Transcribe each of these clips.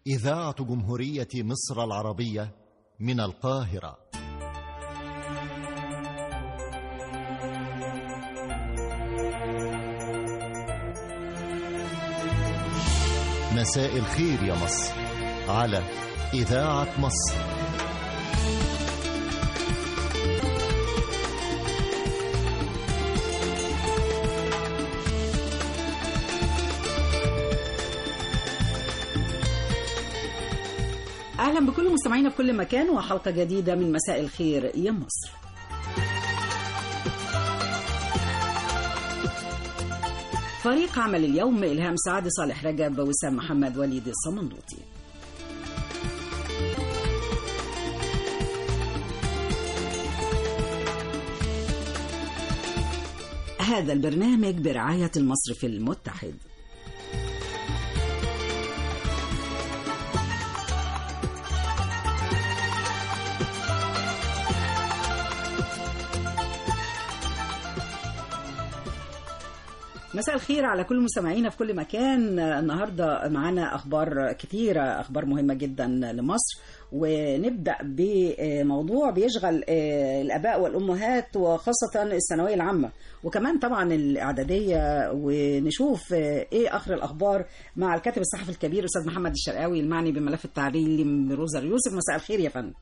إذاعة جمهورية مصر العربية من القاهرة مساء الخير يا مصر على إذاعة مصر اهلا بكل مستمعينا في كل مكان وحلقه جديده من مساء الخير يا مصر فريق عمل اليوم إلهام سعد صالح رجب وسام محمد وليد الصمندوطي هذا البرنامج برعاية المصرف المتحد مساء الخير على كل مستمعينا في كل مكان النهارده معانا اخبار كثيره اخبار مهمه جدا لمصر ونبدا بموضوع بيشغل الاباء والامهات وخاصه الثانويه العامه وكمان طبعا الاعداديه ونشوف ايه اخر الاخبار مع الكاتب الصحفي الكبير استاذ محمد الشرقاوي المعني بملف التعليم بروزر يوسف مساء الخير يا فندم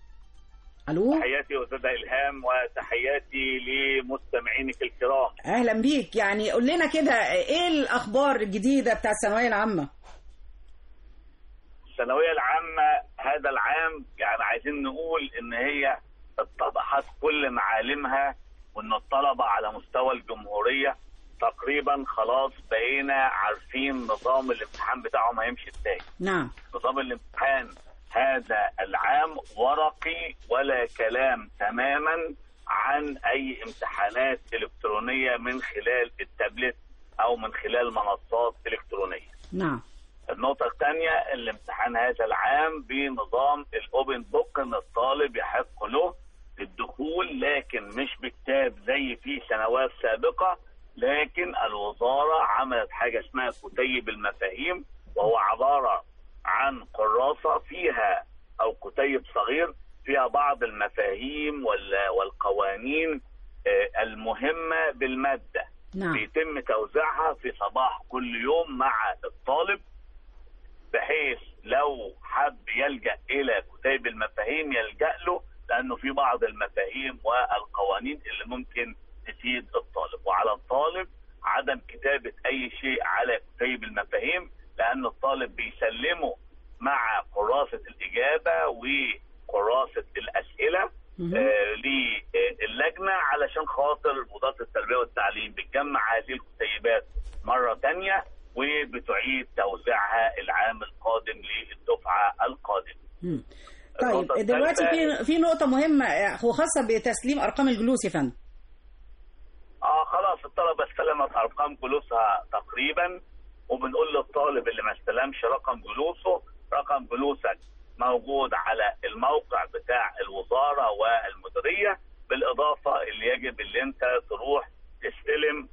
الو تحياتي استاذه الهام وتحياتي لمستمعينك الكرام اهلا بيك يعني قول لنا كده ايه الاخبار الجديده بتاع الثانويه العامه الثانويه العامه هذا العام يعني عايزين نقول ان هي اتضحت كل معالمها وان الطلبه على مستوى الجمهوريه تقريبا خلاص بقينا عارفين نظام الامتحان بتاعهم هيمشي ازاي نعم نظام الامتحان هذا العام ورقي ولا كلام تماما عن اي امتحانات الكترونيه من خلال التابلت او من خلال منصات الكترونيه. نعم النقطه الثانيه الامتحان هذا العام بنظام الاوبن بوك ان الطالب يحق له الدخول لكن مش بكتاب زي في سنوات سابقه لكن الوزاره عملت حاجه اسمها كتيب المفاهيم وهو عباره عن كراسة فيها أو كتيب صغير فيها بعض المفاهيم والقوانين المهمة بالمادة نعم. بيتم توزيعها في صباح كل يوم مع الطالب بحيث لو حب يلجأ إلى كتيب المفاهيم يلجأ له لأنه في بعض المفاهيم والقوانين اللي ممكن تفيد الطالب وعلى الطالب عدم كتابة أي شيء على كتيب المفاهيم لأن الطالب بيسلمه مع كراسة الإجابة وكراسة الأسئلة آه للجنة علشان خاطر وزارة التربية والتعليم بتجمع هذه الكتيبات مرة تانية وبتعيد توزيعها العام القادم للدفعة القادمة. مم. طيب دلوقتي في في نقطة مهمة وخاصة بتسليم أرقام الجلوس يا فندم. اه خلاص الطلبة استلمت أرقام جلوسها تقريبا وبنقول للطالب اللي ما استلمش رقم جلوسه رقم جلوسك موجود على الموقع بتاع الوزاره والمديريه بالاضافه اللي يجب اللي انت تروح تستلم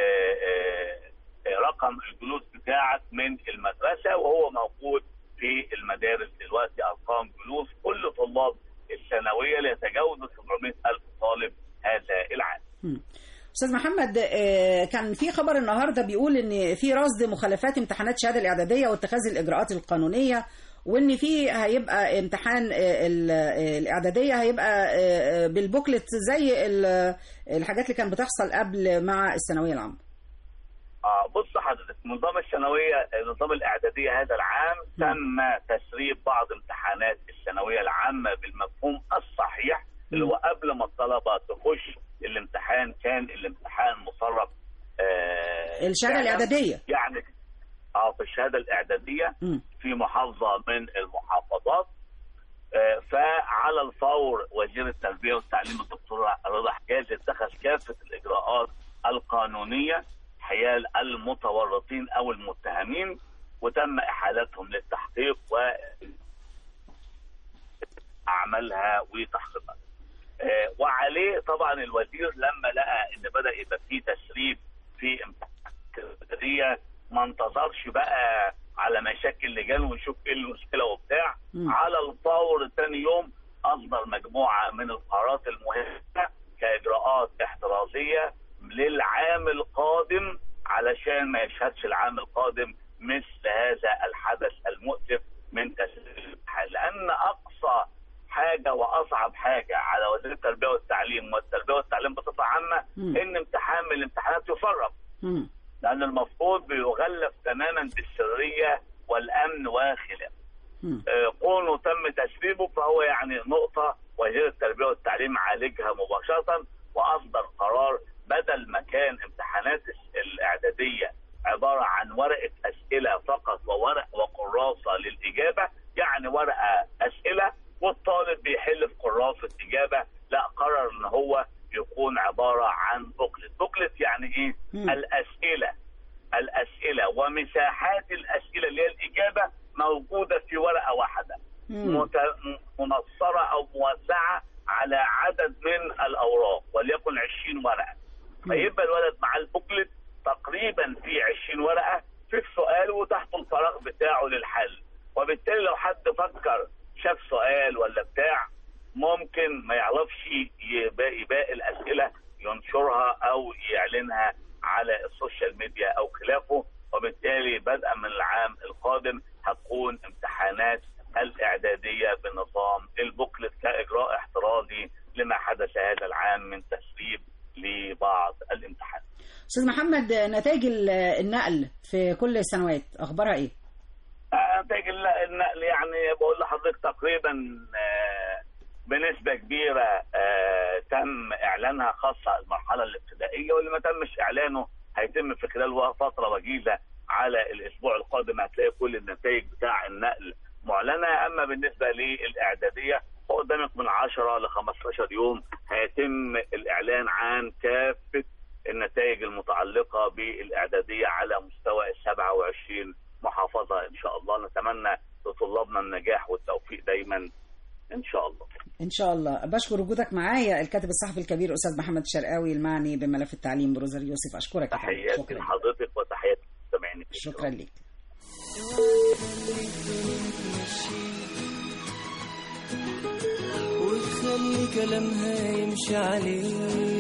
آآ آآ رقم الجلوس بتاعك من المدرسه وهو موجود في المدارس دلوقتي ارقام جلوس كل طلاب الثانويه لا يتجاوزوا 700 الف طالب هذا العام. استاذ محمد كان في خبر النهارده بيقول ان في رصد مخالفات امتحانات الشهاده الاعداديه واتخاذ الاجراءات القانونيه وان في هيبقى امتحان الاعداديه هيبقى بالبوكلت زي الحاجات اللي كانت بتحصل قبل مع الثانويه العامه. اه بص حضرتك نظام الثانويه نظام الاعداديه هذا العام تم تسريب بعض امتحانات الثانويه العامه بالمفهوم الصحيح اللي هو قبل ما الطلبه تخش الامتحان كان الامتحان مسرب آه الشهاده الاعداديه يعني اه في الشهاده الاعداديه م. في محافظه من المحافظات آه فعلى الفور وزير التربيه والتعليم الدكتور رضا حجاز اتخذ كافه الاجراءات القانونيه حيال المتورطين او المتهمين وتم احالتهم للتحقيق و اعمالها وتحقيقها آه وعليه طبعا الوزير لما لقى ان بدا يبقى في تسريب في امتحانات ما انتظرش بقى على ما يشكل لجان ونشوف ايه المشكله وبتاع مم. على الفور ثاني يوم اصدر مجموعه من القرارات المهمه كاجراءات احترازيه للعام القادم علشان ما يشهدش العام القادم مثل هذا الحدث المؤسف من تسليم الامتحان لان اقصى حاجه واصعب حاجه على وزير التربيه والتعليم والتربيه والتعليم بصفه عامه مم. ان امتحان من الامتحانات يسرب مم. لان المفروض بيغلف تماما بالسريه والامن وخلافه مم. آه، كونه تم تسريبه فهو يعني نقطه وزير التربيه والتعليم عالجها مباشره واصدر قرار بدل ما كان امتحانات الس- الاعداديه عباره عن ورقه اسئله فقط وورق وكراسه للاجابه يعني ورقه اسئله والطالب بيحل في كراسه اجابه لا قرر ان هو يكون عباره عن بوكلت بوكلت يعني ايه مم. الاسئله الاسئله ومساحات الاسئله اللي هي الاجابه موجوده في ورقه واحده مم. مت- م- منصره او موزعه على عدد من الاوراق وليكن 20 ورقه فيبقى الولد مع البوكلت تقريبا في 20 ورقه في السؤال وتحت الفراغ بتاعه للحل وبالتالي لو حد فكر شاف سؤال ولا بتاع ممكن ما يعرفش يباقي باقي الاسئله ينشرها او يعلنها على السوشيال ميديا او خلافه وبالتالي بدءا من العام القادم هتكون امتحانات الاعداديه بنظام البوكلت كاجراء احترازي لما حدث هذا العام من تسريب لبعض الامتحانات. استاذ محمد نتائج ال- النقل في كل السنوات اخبارها ايه؟ نتائج الل- النقل يعني بقول لحضرتك تقريبا آه، بنسبه كبيره آه، تم اعلانها خاصه المرحله الابتدائيه واللي ما تمش اعلانه هيتم في خلال و- فتره وجيزه على الاسبوع القادم هتلاقي كل النتائج بتاع النقل معلنه اما بالنسبه للاعداديه قدامك من 10 ل 15 يوم هيتم الاعلان عن كافه النتائج المتعلقه بالاعداديه على مستوى ال 27 محافظه ان شاء الله نتمنى لطلابنا النجاح والتوفيق دايما ان شاء الله ان شاء الله بشكر وجودك معايا الكاتب الصحفي الكبير استاذ محمد الشرقاوي المعني بملف التعليم بروزر يوسف اشكرك يا فندم. تحياتي شكرا لحضرتك وتحياتي للمستمعين شكرا لك وتخلي كلامها يمشي عليه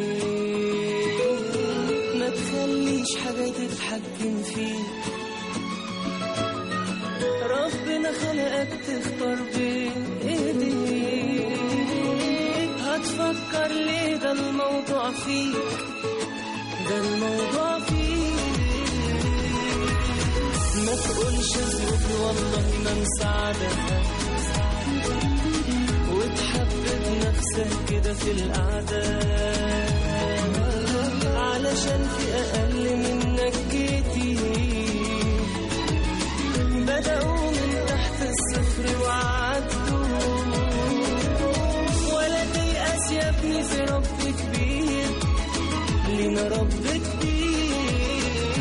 ما تخليش حاجة تتحكم فيه ربنا خلقك تختار بين ايديك هتفكر ليه ده الموضوع فيك ده الموضوع فيك ما تقولش ظروفي والله ما مساعدها وتحبب نفسك كده في القعدة علشان في أقل منك كتير بدأوا من تحت الصفر وعدوا ولا تيأس يا ابني في رب كبير لنا رب كبير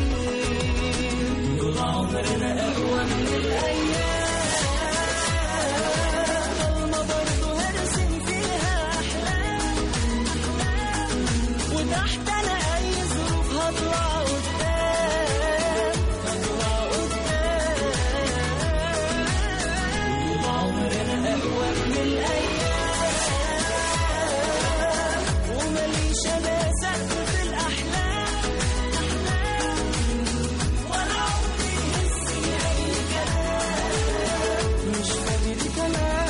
طول عمرنا أقوى من الأيام ضلمة برضه هرسم فيها أحلام وتحت أنا أي ظروف هطلع قدام هطلع قدام طول عمرنا أقوى من الأيام ومليش أنا سقف في الأحلام ولا عمري يهزني أي كلام مش فاضي كلام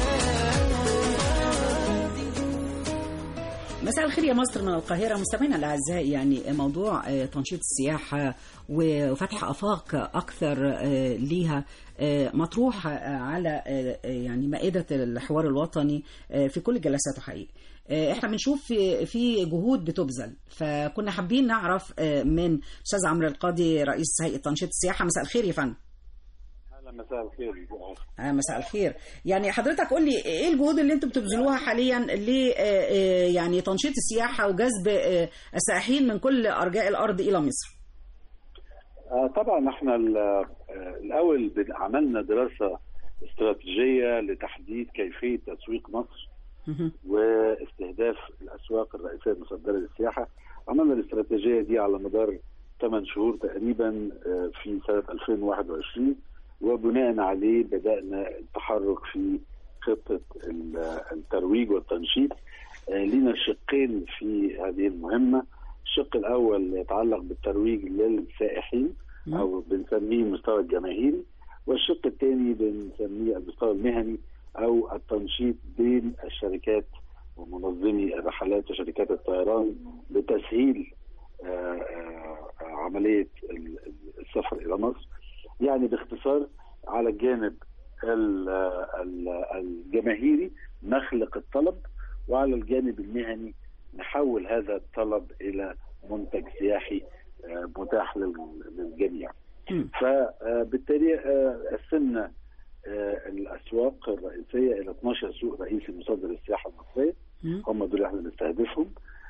مساء الخير يا مصر من القاهرة مستمعينا الأعزاء يعني موضوع آه، تنشيط السياحة وفتح آفاق أكثر آه، ليها آه، مطروح آه، على آه، آه، يعني مائدة الحوار الوطني آه، في كل جلساته حقيقي آه، احنا بنشوف في في جهود بتبذل فكنا حابين نعرف آه، من استاذ عمرو القاضي رئيس هيئه تنشيط السياحه مساء الخير يا فندم اهلا مساء الخير آه مساء الخير يعني حضرتك قول لي ايه الجهود اللي انتم بتبذلوها حاليا ل آه، آه، يعني تنشيط السياحه وجذب آه، السائحين من كل ارجاء الارض الى مصر آه، طبعا احنا ال- آه، الاول بن- عملنا دراسه استراتيجيه لتحديد كيفيه تسويق مصر مهم. واستهداف الاسواق الرئيسيه المصدره للسياحه عملنا الاستراتيجيه دي على مدار 8 شهور تقريبا آه، في سنه 2021 وبناء عليه بدانا التحرك في خطه ال- الترويج والتنشيط آه، لنا شقين في هذه المهمه الشق الاول يتعلق بالترويج للسائحين او بنسميه المستوى الجماهيري والشق الثاني بنسميه المستوى المهني او التنشيط بين الشركات ومنظمي الرحلات وشركات الطيران لتسهيل آه، آه، عمليه ال- ال- السفر الى مصر يعني باختصار على الجانب ال- ال- الجماهيري نخلق الطلب وعلى الجانب المهني نحول هذا الطلب الى منتج سياحي آه، متاح لل- للجميع مم. فبالتالي آه، قسمنا آه، الاسواق الرئيسيه الى 12 سوق رئيسي مصدر السياحه المصريه مم. هم دول اللي احنا بنستهدفهم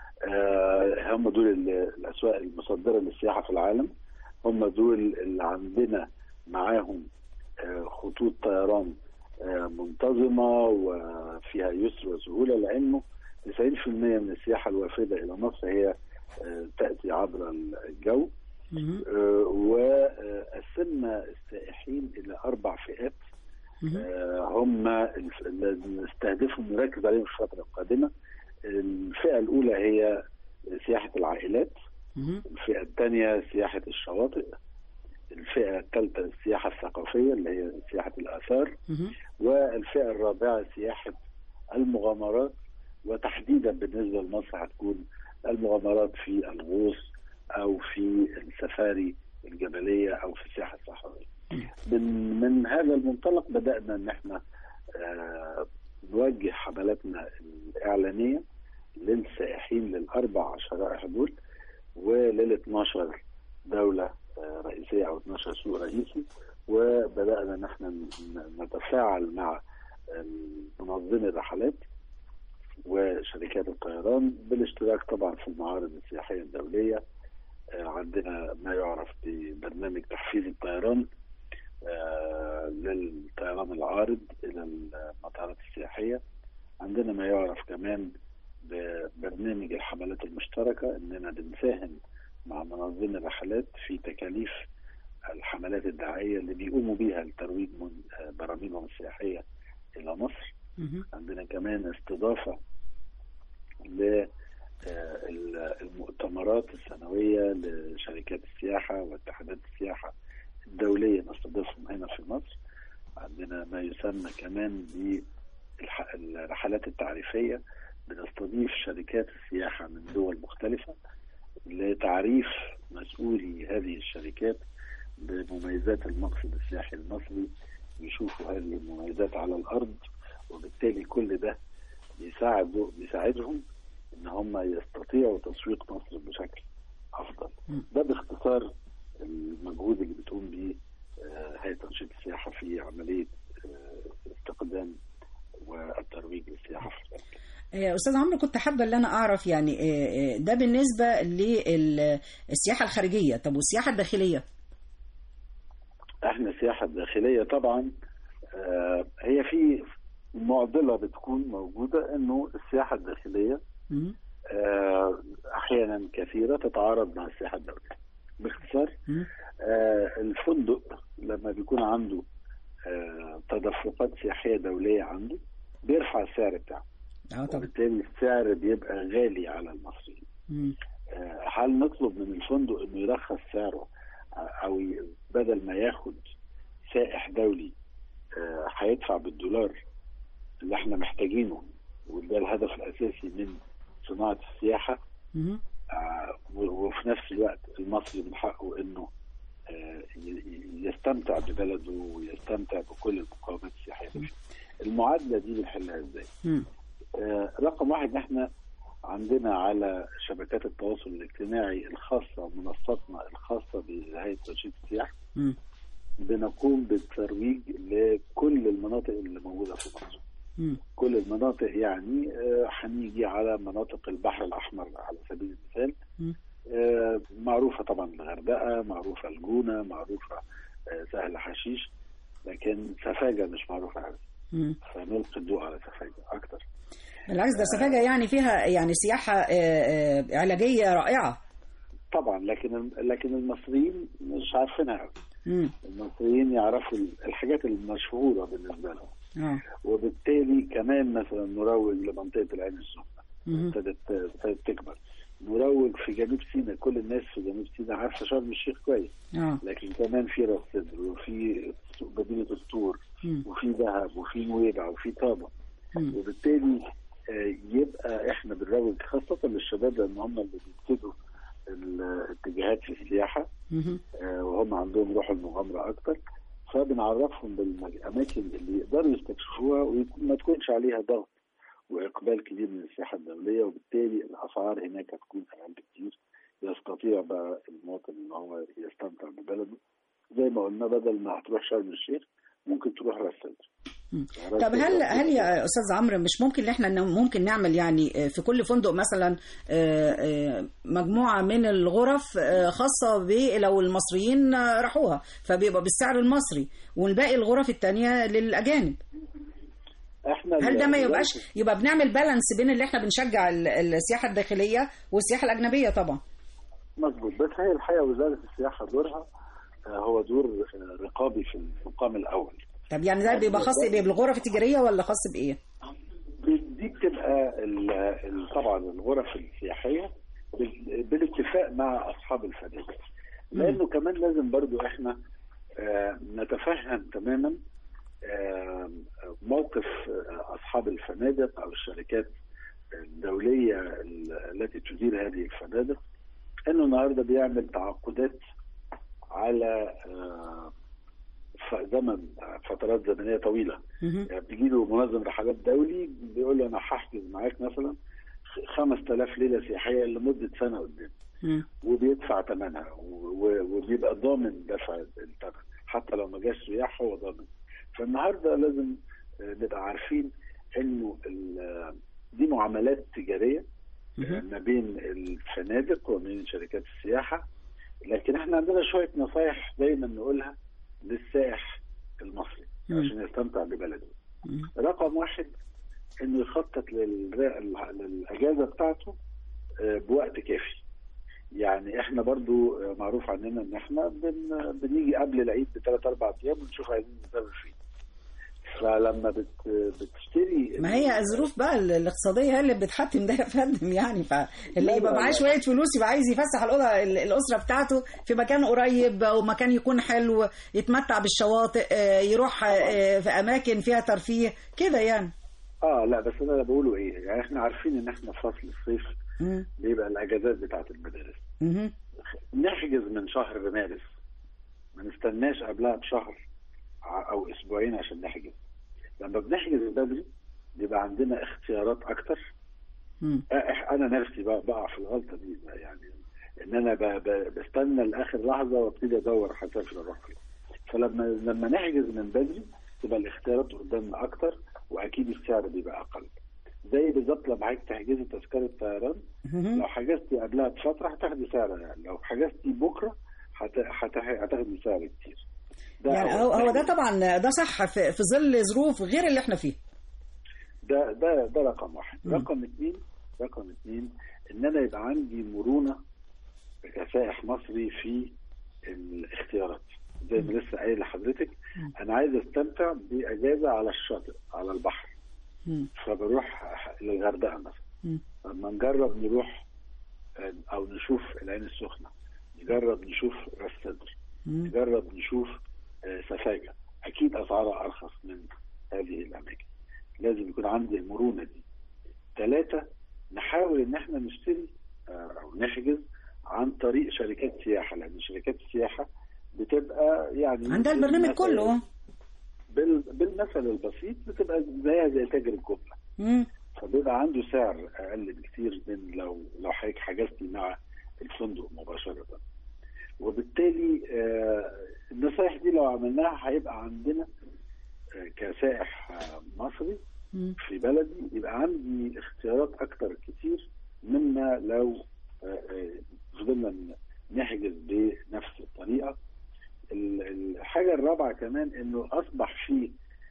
آه، هم دول ال- الاسواق المصدره للسياحه في العالم هم دول اللي عندنا معاهم آه، خطوط طيران آه، منتظمه وفيها يسر وسهوله لانه 90% من السياحه الوافده الى مصر هي آه، تاتي عبر الجو مم. آه، وقسمنا السائحين الى اربع فئات مم. آه، هم الف- اللي نستهدفهم نركز عليهم في الفتره القادمه الفئه الاولى هي سياحه العائلات مم. الفئه الثانيه سياحه الشواطئ الفئه الثالثه السياحه الثقافيه اللي هي سياحه الاثار مم. والفئه الرابعه سياحه المغامرات وتحديدا بالنسبه لمصر هتكون المغامرات في الغوص او في السفاري الجبليه او في السياحه الصحراويه. من من هذا المنطلق بدانا ان احنا آه، نوجه حملاتنا الاعلانيه للسائحين للاربع شرائح دول ولل 12 دوله آه، رئيسيه او 12 سوق رئيسي وبدانا ان احنا ن- نتفاعل مع منظمي الرحلات وشركات الطيران بالاشتراك طبعا في المعارض السياحيه الدوليه آه، عندنا ما يعرف ببرنامج تحفيز الطيران آه، للطيران العارض الى المطارات السياحيه عندنا ما يعرف كمان ببرنامج الحملات المشتركه اننا بنساهم مع منظمي الرحلات في تكاليف الحملات الدعائيه اللي بيقوموا بيها لترويج من- آه، برامجهم السياحيه الى مصر مم. عندنا كمان استضافه للمؤتمرات السنويه لشركات السياحه واتحادات السياحه الدوليه نستضيفهم هنا في مصر عندنا ما يسمى كمان بالرحلات التعريفيه بنستضيف شركات السياحه من دول مختلفه لتعريف مسؤولي هذه الشركات بمميزات المقصد السياحي المصري يشوفوا هذه المميزات على الارض وبالتالي كل ده بيساعد بيساعدهم ان هم يستطيعوا تسويق مصر بشكل افضل مم. ده باختصار المجهود اللي بتقوم به آه، هيئه تنشيط السياحه في عمليه آه، استقدام والترويج للسياحه في البلد. آه، استاذ عمرو كنت حابه ان انا اعرف يعني آه، آه، ده بالنسبه للسياحه الخارجيه طب والسياحه الداخليه احنا السياحه الداخليه طبعا آه، هي في معضله بتكون موجوده انه السياحه الداخليه مم. آه، احيانا كثيره تتعارض مع السياحه الدوليه باختصار مم. آه، الفندق لما بيكون عنده آه، تدفقات سياحيه دوليه عنده بيرفع السعر بتاعه اه طبعا وبالتالي السعر بيبقى غالي على المصريين مم. آه، هل نطلب من الفندق انه يرخص سعره آه، او ي- بدل ما ياخد سائح دولي آه، هيدفع بالدولار اللي احنا محتاجينه وده الهدف الاساسي من صناعه السياحه مم. آه، و- وفي نفس الوقت المصري من حقه انه آه، ي- ي- يستمتع ببلده ويستمتع بكل المقومات السياحيه اللي فيه. المعادله دي بنحلها ازاي؟ مم. آه، رقم واحد احنا عندنا على شبكات التواصل الاجتماعي الخاصه منصاتنا الخاصه بهيئه تنشيط السياحه مم. بنقوم بالترويج لكل المناطق اللي موجوده في مصر. مم. كل المناطق يعني آه، هنيجي على مناطق البحر الاحمر على سبيل المثال مم. آه، معروفه طبعا الغردقه معروفه الجونه معروفه آه، سهل حشيش لكن سفاجه مش معروفه قوي مم. فنلقي الضوء على سفاجه اكتر بالعكس ده سفاجه يعني فيها يعني سياحه آه، آه، علاجيه رائعه طبعا لكن لكن المصريين مش عارفينها قوي مم. المصريين يعرفوا الحاجات المشهوره بالنسبه لهم اه وبالتالي كمان مثلا نروج لمنطقه العين السخنه مهم. ابتدت ابتدت تكبر نروج في جنوب سيناء كل الناس في جنوب سيناء عارفه شرم الشيخ كويس اه لكن كمان في راس سدر وفي مدينه الطور مم. وفي دهب وفي نويبع وفي طابه مم. وبالتالي آه، يبقى احنا بنروج خاصه للشباب لان هم اللي بيبتدوا الاتجاهات في السياحه مهم. آه، وهم عندهم روح المغامره اكتر فبنعرفهم بالاماكن اللي يقدروا يستكشفوها وما تكونش عليها ضغط واقبال كبير من السياحه الدوليه وبالتالي الاسعار هناك هتكون اقل بكتير يستطيع بقى المواطن ان هو يستمتع ببلده زي ما قلنا بدل ما هتروح شرم الشيخ ممكن تروح راس سدر مم. راس طب سدر هل هتكون هل يا استاذ عمرو مش ممكن ان احنا ن- ممكن نعمل يعني في كل فندق مثلا آه، آه، مجموعه من الغرف آه، خاصه ب لو المصريين آه، راحوها فبيبقى بالسعر المصري والباقي الغرف الثانيه للاجانب احنا هل ده ما دلوقتي- يبقاش يبقى بنعمل بالانس بين اللي احنا بنشجع ال- السياحه الداخليه والسياحه الاجنبيه طبعا مظبوط بس هي الحقيقه وزاره السياحه دورها آه، هو دور آه، رقابي في المقام الاول طب يعني ده بيبقى خاص بإيه؟ بالغرف التجاريه ولا خاص بايه؟ دي بتبقى ال- ال- طبعا الغرف السياحيه بال- بالاتفاق مع اصحاب الفنادق لانه كمان لازم برضو احنا آه، نتفهم تماما آه، موقف آه، اصحاب الفنادق او الشركات الدوليه ال- التي تدير هذه الفنادق انه النهارده بيعمل تعاقدات على آه، ف- زمن فترات زمنيه طويله مهم. يعني بيجي له منظم رحلات دولي بيقول له انا هحجز معاك مثلا خ- 5000 ليله سياحيه لمده سنه قدام مم. وبيدفع ثمنها و- و- وبيبقى ضامن دفع الثمن حتى لو ما جاش سياح هو ضامن فالنهارده لازم آه، نبقى عارفين انه ال- دي معاملات تجاريه آه، ما بين الفنادق وما بين شركات السياحه لكن احنا عندنا شويه نصايح دايما نقولها للسائح المصري مم. عشان يستمتع ببلده مم. رقم واحد انه يخطط للر- للاجازه بتاعته آه، بوقت كافي يعني احنا برضو آه، معروف عننا ان احنا بن بنيجي قبل العيد بثلاث اربع ايام ونشوف عايزين نسافر فين فلما بت بتشتري ما هي الظروف بقى ال- الاقتصاديه هي اللي بتحتم ده يا فندم يعني فاللي لا، يبقى لا، معاه لا. شويه فلوس يبقى عايز يفسح الاوضه ال- الاسره بتاعته في مكان قريب او مكان يكون حلو يتمتع بالشواطئ آه، يروح آه، في اماكن فيها ترفيه كده يعني اه لا بس انا بقوله ايه يعني احنا عارفين ان احنا في فصل الصيف مم. بيبقى الاجازات بتاعت المدارس مهم. نحجز من شهر مارس ما نستناش قبلها بشهر ع- او اسبوعين عشان نحجز لما بنحجز بدري بيبقى عندنا اختيارات اكتر مم. أ- انا نفسي بقى بقع في الغلطه دي يعني ان انا ب- ب- بستنى لاخر لحظه وابتدي ادور هسافر اروح فين فلما لما نحجز من بدري تبقى الاختيارات قدامنا اكتر واكيد السعر بيبقى اقل زي بالظبط لما حضرتك تحجزي تذكره طيران مهم. لو حجزتي قبلها بفتره هتاخدي سعر يعني لو حجزتي بكره هت- هت- هتاخدي سعر كتير ده يعني هو هو ده طبعا ده صح في في ظل ظروف غير اللي احنا فيه ده ده ده رقم واحد مم. رقم اثنين رقم اثنين ان انا يبقى عندي مرونه كسائح مصري في الاختيارات زي ما لسه قايل لحضرتك انا عايز استمتع باجازه على الشاطئ على البحر مم. فبروح للغردقه مثلا مم. لما نجرب نروح آه، او نشوف العين السخنه نجرب نشوف راس سدر مم. نجرب نشوف آه، سفاجة أكيد أسعارها أرخص من هذه الأماكن لازم يكون عندي المرونة دي ثلاثة نحاول إن إحنا نشتري آه، أو نحجز عن طريق شركات سياحة لأن شركات السياحة بتبقى يعني عندها البرنامج بالمثل- كله بال بالمثل البسيط بتبقى زيها زي تاجر الجملة مم. فبيبقى عنده سعر اقل بكتير من لو لو حضرتك حجزتي مع الفندق مباشره وبالتالي آه، النصائح دي لو عملناها هيبقى عندنا آه، كسائح آه، مصري مم. في بلدي يبقى عندي اختيارات اكتر كتير مما لو آه، آه، فضلنا نحجز بنفس الطريقه ال- الحاجه الرابعه كمان انه اصبح في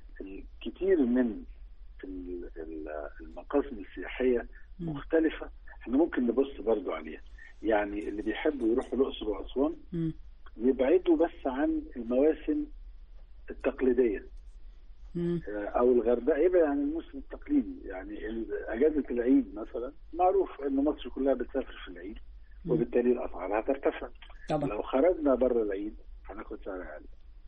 الكثير من ال- ال- المقاصد السياحيه مختلفه احنا ممكن نبص برضو عليها يعني اللي بيحبوا يروحوا الاقصر واسوان مم. يبعدوا بس عن المواسم التقليديه مم. آه، او الغردقه يبعد عن الموسم التقليدي يعني ال- اجازه العيد مثلا معروف ان مصر كلها بتسافر في العيد وبالتالي الاسعار هترتفع طبعا لو خرجنا بره العيد هناخد سعر اقل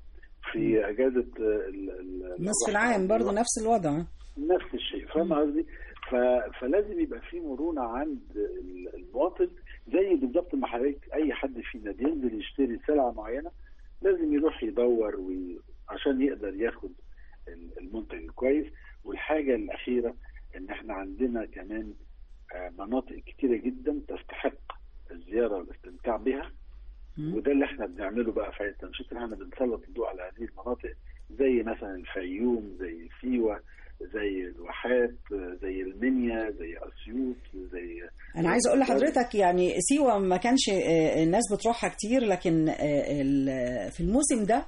في اجازه آه، ال- ال- نصف العام برضه نفس الوضع نفس الشيء فاهم قصدي؟ ف- فلازم يبقى في مرونه عند ال- المواطن زي بالظبط ما حضرتك اي حد فينا بينزل يشتري سلعه معينه لازم يروح يدور وي... عشان يقدر ياخد ال- المنتج الكويس والحاجه الاخيره ان احنا عندنا كمان آه، مناطق كتيره جدا تستحق الزياره والاستمتاع بها مم. وده اللي احنا بنعمله بقى في التنشيط ان احنا بنسلط الضوء على هذه المناطق زي مثلا الفيوم زي سيوه زي الواحات زي المنيا زي اسيوط زي انا عايزه اقول لحضرتك يعني سيوه ما كانش آه، الناس بتروحها كتير لكن آه، ال- في الموسم ده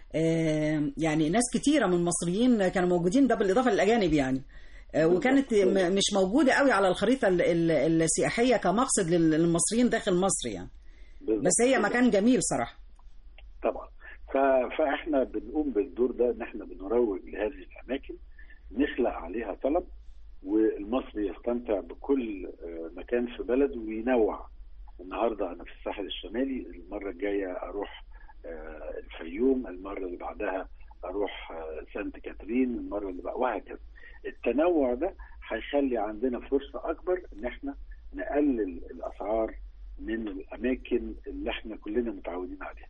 آه، يعني ناس كتيره من المصريين كانوا موجودين ده بالاضافه للاجانب يعني آه، وكانت م- مش موجوده قوي على الخريطه ال- ال- السياحيه كمقصد لل- للمصريين داخل مصر يعني بس هي مكان جميل صراحه طبعا ف- فاحنا بنقوم بالدور ده ان احنا بنروج لهذه الاماكن نخلق عليها طلب والمصري يستمتع بكل آه، مكان في بلده وينوع النهارده انا في الساحل الشمالي المره الجايه اروح آه، الفيوم المره اللي بعدها اروح آه، سانت كاترين المره اللي بعدها وهكذا التنوع ده هيخلي عندنا فرصه اكبر ان احنا نقلل الاسعار من الاماكن اللي احنا كلنا متعودين عليها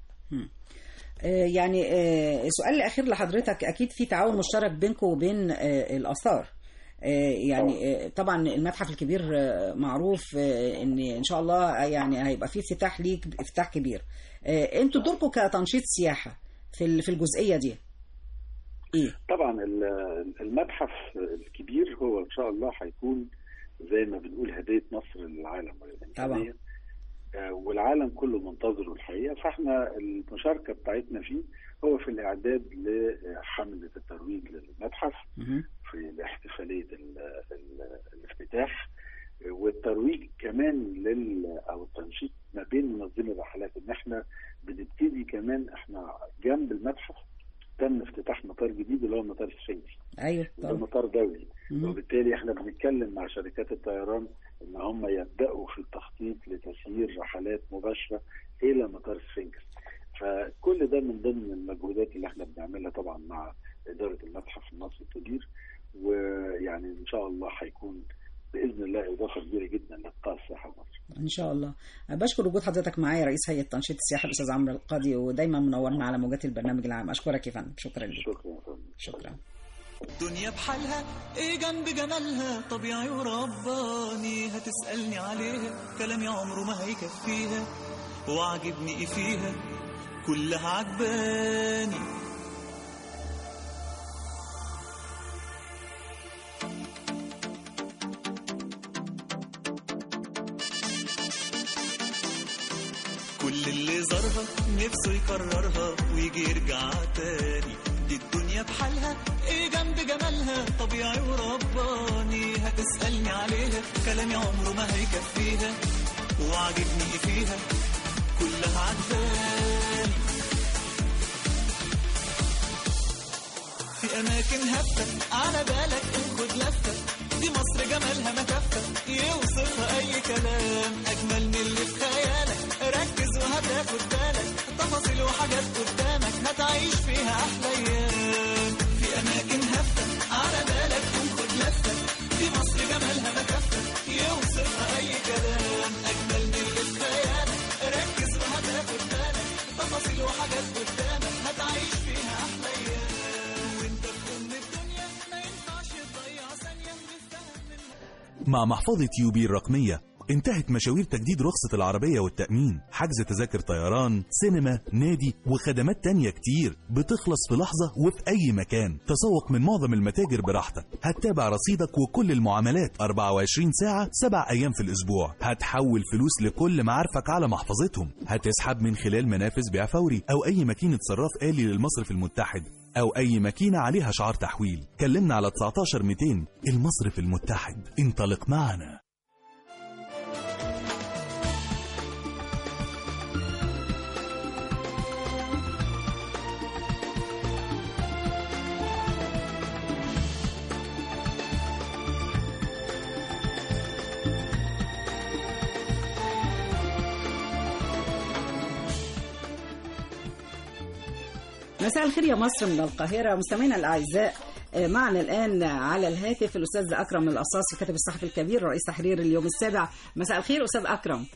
آه، يعني آه، السؤال الأخير لحضرتك أكيد في تعاون مشترك بينكم وبين آه، الآثار آه، يعني آه، طبعا المتحف الكبير آه، معروف آه، ان ان شاء الله يعني هيبقى فيه افتتاح ليه افتتاح كبير آه، انتوا دوركم كتنشيط سياحه في ال- في الجزئيه دي ايه طبعا ال- المتحف الكبير هو ان شاء الله هيكون زي ما بنقول هديه مصر للعالم والإنسانية. آه، والعالم كله منتظره الحقيقه فاحنا المشاركه بتاعتنا فيه هو في الاعداد لحمله الترويج للمتحف مهم. في احتفاليه ال- ال- الافتتاح والترويج كمان لل او التنشيط ما بين منظمي الرحلات ان احنا بنبتدي كمان احنا جنب المتحف تم افتتاح مطار جديد اللي هو مطار السفنكس ايوه وده طبعا مطار دولي مهم. وبالتالي احنا بنتكلم مع شركات الطيران ان هم يبداوا في التخطيط لتسيير رحلات مباشره الى مطار سفنكس فكل ده من ضمن المجهودات اللي احنا بنعملها طبعا مع اداره المتحف المصري الكبير ويعني ان شاء الله هيكون باذن الله اضافه كبيره جدا لقطاع السياحه في مصر. ان شاء الله بشكر وجود حضرتك معايا رئيس هيئه تنشيط السياحه الاستاذ عمرو القاضي ودايما منورنا على موجات البرنامج العام اشكرك يا فندم شكرا لك شكرا يا فندم. شكرا الدنيا بحالها ايه جنب جمالها طبيعي ورباني هتسألني عليها كلامي عمره ما هيكفيها وعجبني ايه فيها كلها عجباني كل اللي زارها نفسه يكررها ويجي يرجع تاني دي الدنيا بحالها ايه جنب جمالها طبيعي ورباني هتسألني عليها كلامي عمره ما هيكفيها وعجبني ايه فيها كلها عجباني في اماكن هفه على بالك خد لفه دي مصر جمالها ما كفه يوصفها اي كلام اجمل من اللي في خيالك ركز وهتاخد بالك تفاصيل وحاجات قدامك هتعيش فيها احلى ايام في اماكن هفه على بالك خد لفه دي مصر جمالها ما كفه يوصفها اي كلام اجمل من اللي في خيالك ركز وهتاخد بالك تفاصيل وحاجات قدامك هتعيش فيها احلى ايام وانت في ام الدنيا ما ينفعش تضيع ثانيه بالفهم منها مع محفظة يوبي الرقمية انتهت مشاوير تجديد رخصة العربية والتأمين حجز تذاكر طيران سينما نادي وخدمات تانية كتير بتخلص في لحظة وفي أي مكان تسوق من معظم المتاجر براحتك هتتابع رصيدك وكل المعاملات 24 ساعة 7 أيام في الأسبوع هتحول فلوس لكل معارفك على محفظتهم هتسحب من خلال منافذ بيع فوري أو أي ماكينة صراف آلي للمصرف المتحد أو أي ماكينة عليها شعار تحويل كلمنا على 19 200 المصرف المتحد انطلق معنا مساء الخير يا مصر من القاهرة مستمعينا الأعزاء آه، معنا الآن على الهاتف الأستاذ أكرم القصاص الكاتب الصحفي الكبير رئيس تحرير اليوم السابع مساء الخير أستاذ أكرم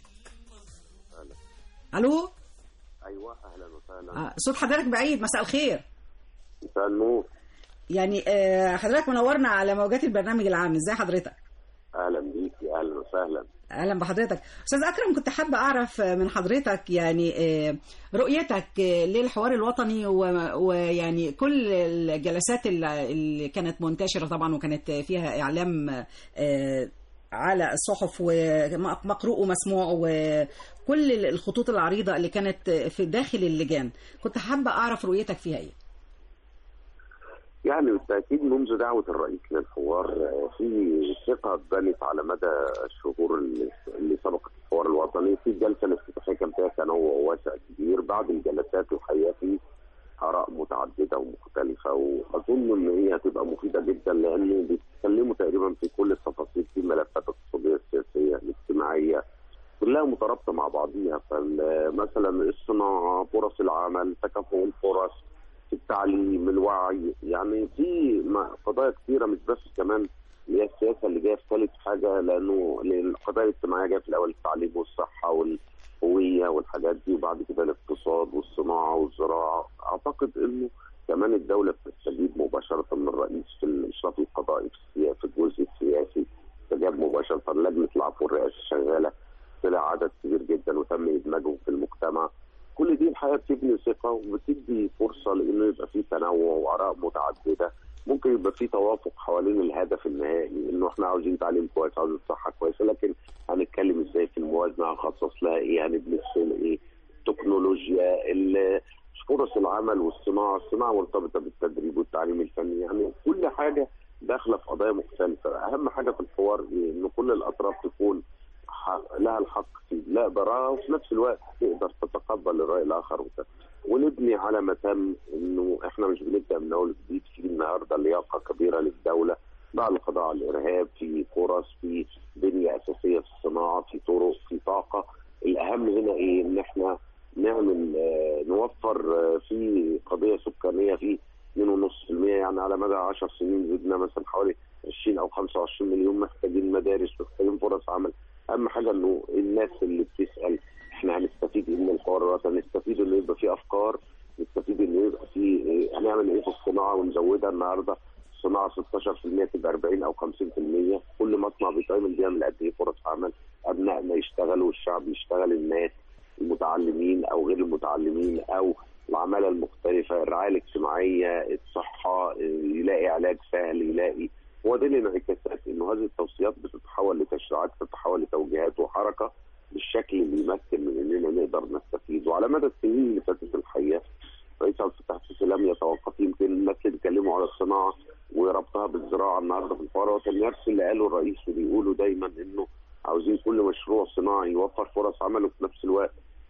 ألو ايوه اهلا وسهلا آه، صوت حضرتك بعيد مساء الخير مساء النور يعني آه، حضرتك منورنا على موجات البرنامج العام ازاي حضرتك اهلا بيكي اهلا وسهلا اهلا بحضرتك استاذ اكرم كنت حابه اعرف من حضرتك يعني آه، رؤيتك آه، للحوار الوطني و- ويعني كل الجلسات اللي اللي كانت منتشره طبعا وكانت فيها اعلام آه، على الصحف ومقروء ومسموع وكل الخطوط العريضه اللي كانت في داخل اللجان كنت حابه اعرف رؤيتك فيها ايه يعني بالتاكيد منذ دعوه الرئيس للحوار آه، في ثقه بنت على مدى الشهور اللي اللي سبقت الحوار الوطني في الجلسه الافتتاحيه كان فيها تنوع واسع كبير بعد الجلسات الحقيقه في اراء متعدده ومختلفه واظن ان هي هتبقى مفيده جدا لان بيتكلموا تقريبا في كل التفاصيل في الملفات الاقتصاديه السياسيه الاجتماعيه كلها مترابطه مع بعضيها فمثلا الصناعه فرص العمل تكافؤ الفرص التعليم الوعي يعني في م- قضايا كثيره مش بس كمان اللي هي السياسه اللي جايه في ثالث حاجه لانه لأن القضايا الاجتماعيه جايه في الاول التعليم والصحه والهويه والحاجات دي وبعد كده الاقتصاد والصناعه والزراعه اعتقد انه كمان الدوله بتستجيب مباشره من الرئيس في الاشراف القضائي في السيا- في الجزء السياسي استجاب مباشره لجنه العفو الرئاسي شغاله طلع عدد كبير جدا وتم ادماجهم في المجتمع كل دي الحقيقه بتبني ثقه وبتدي فرصه لانه يبقى في تنوع واراء متعدده ممكن يبقى في توافق حوالين الهدف النهائي انه احنا عاوزين تعليم كويس عاوزين صحه كويسه لكن هنتكلم ازاي في الموازنه هنخصص لها ايه هنبني ايه التكنولوجيا ال- فرص العمل والصناعه الصناعه مرتبطه بالتدريب والتعليم الفني يعني كل حاجه داخله في قضايا مختلفه اهم حاجه في الحوار إيه؟ ان كل الاطراف تكون ح- لها الحق في لا براءة وفي نفس الوقت تقدر تتقبل الرأي الآخر وت- ونبني على ما تم إنه إحنا مش بنبدأ من أول جديد في النهاردة لياقة كبيرة للدولة بعد القضاء على الإرهاب في فرص في بنية أساسية في الصناعة في طرق في طاقة الأهم هنا إيه إن إحنا نعمل آه، نوفر آه، في قضية سكانية في 2.5% يعني على مدى 10 سنين زدنا مثلا حوالي 20 او 25 مليون محتاجين مدارس محتاجين فرص عمل اهم حاجه انه الناس اللي بتسال احنا هنستفيد ايه من الحوار الوطني نستفيد انه يبقى في افكار نستفيد انه يبقى في إيه، هنعمل ايه في الصناعه ونزودها النهارده الصناعه 16% تبقى 40 او 50% كل مصنع بيتعمل بيعمل قد ايه فرص عمل ابنائنا يشتغلوا والشعب يشتغل الناس المتعلمين او غير المتعلمين او العماله المختلفه الرعايه الاجتماعيه الصحه إيه، يلاقي علاج سهل يلاقي هو ده الانعكاسات انه هذه التوصيات بتتحول لتشريعات تتحول لتوجيهات وحركه بالشكل اللي يمكن من اننا نقدر نستفيد وعلى مدى السنين اللي فاتت الحقيقه رئيس عبد الفتاح السيسي لم يتوقف يمكن الناس اللي بيتكلموا على الصناعه وربطها بالزراعه النهارده في الحوار وكان نفس اللي قاله الرئيس وبيقولوا دايما انه عاوزين كل مشروع صناعي يوفر فرص عمل وفي نفس الوقت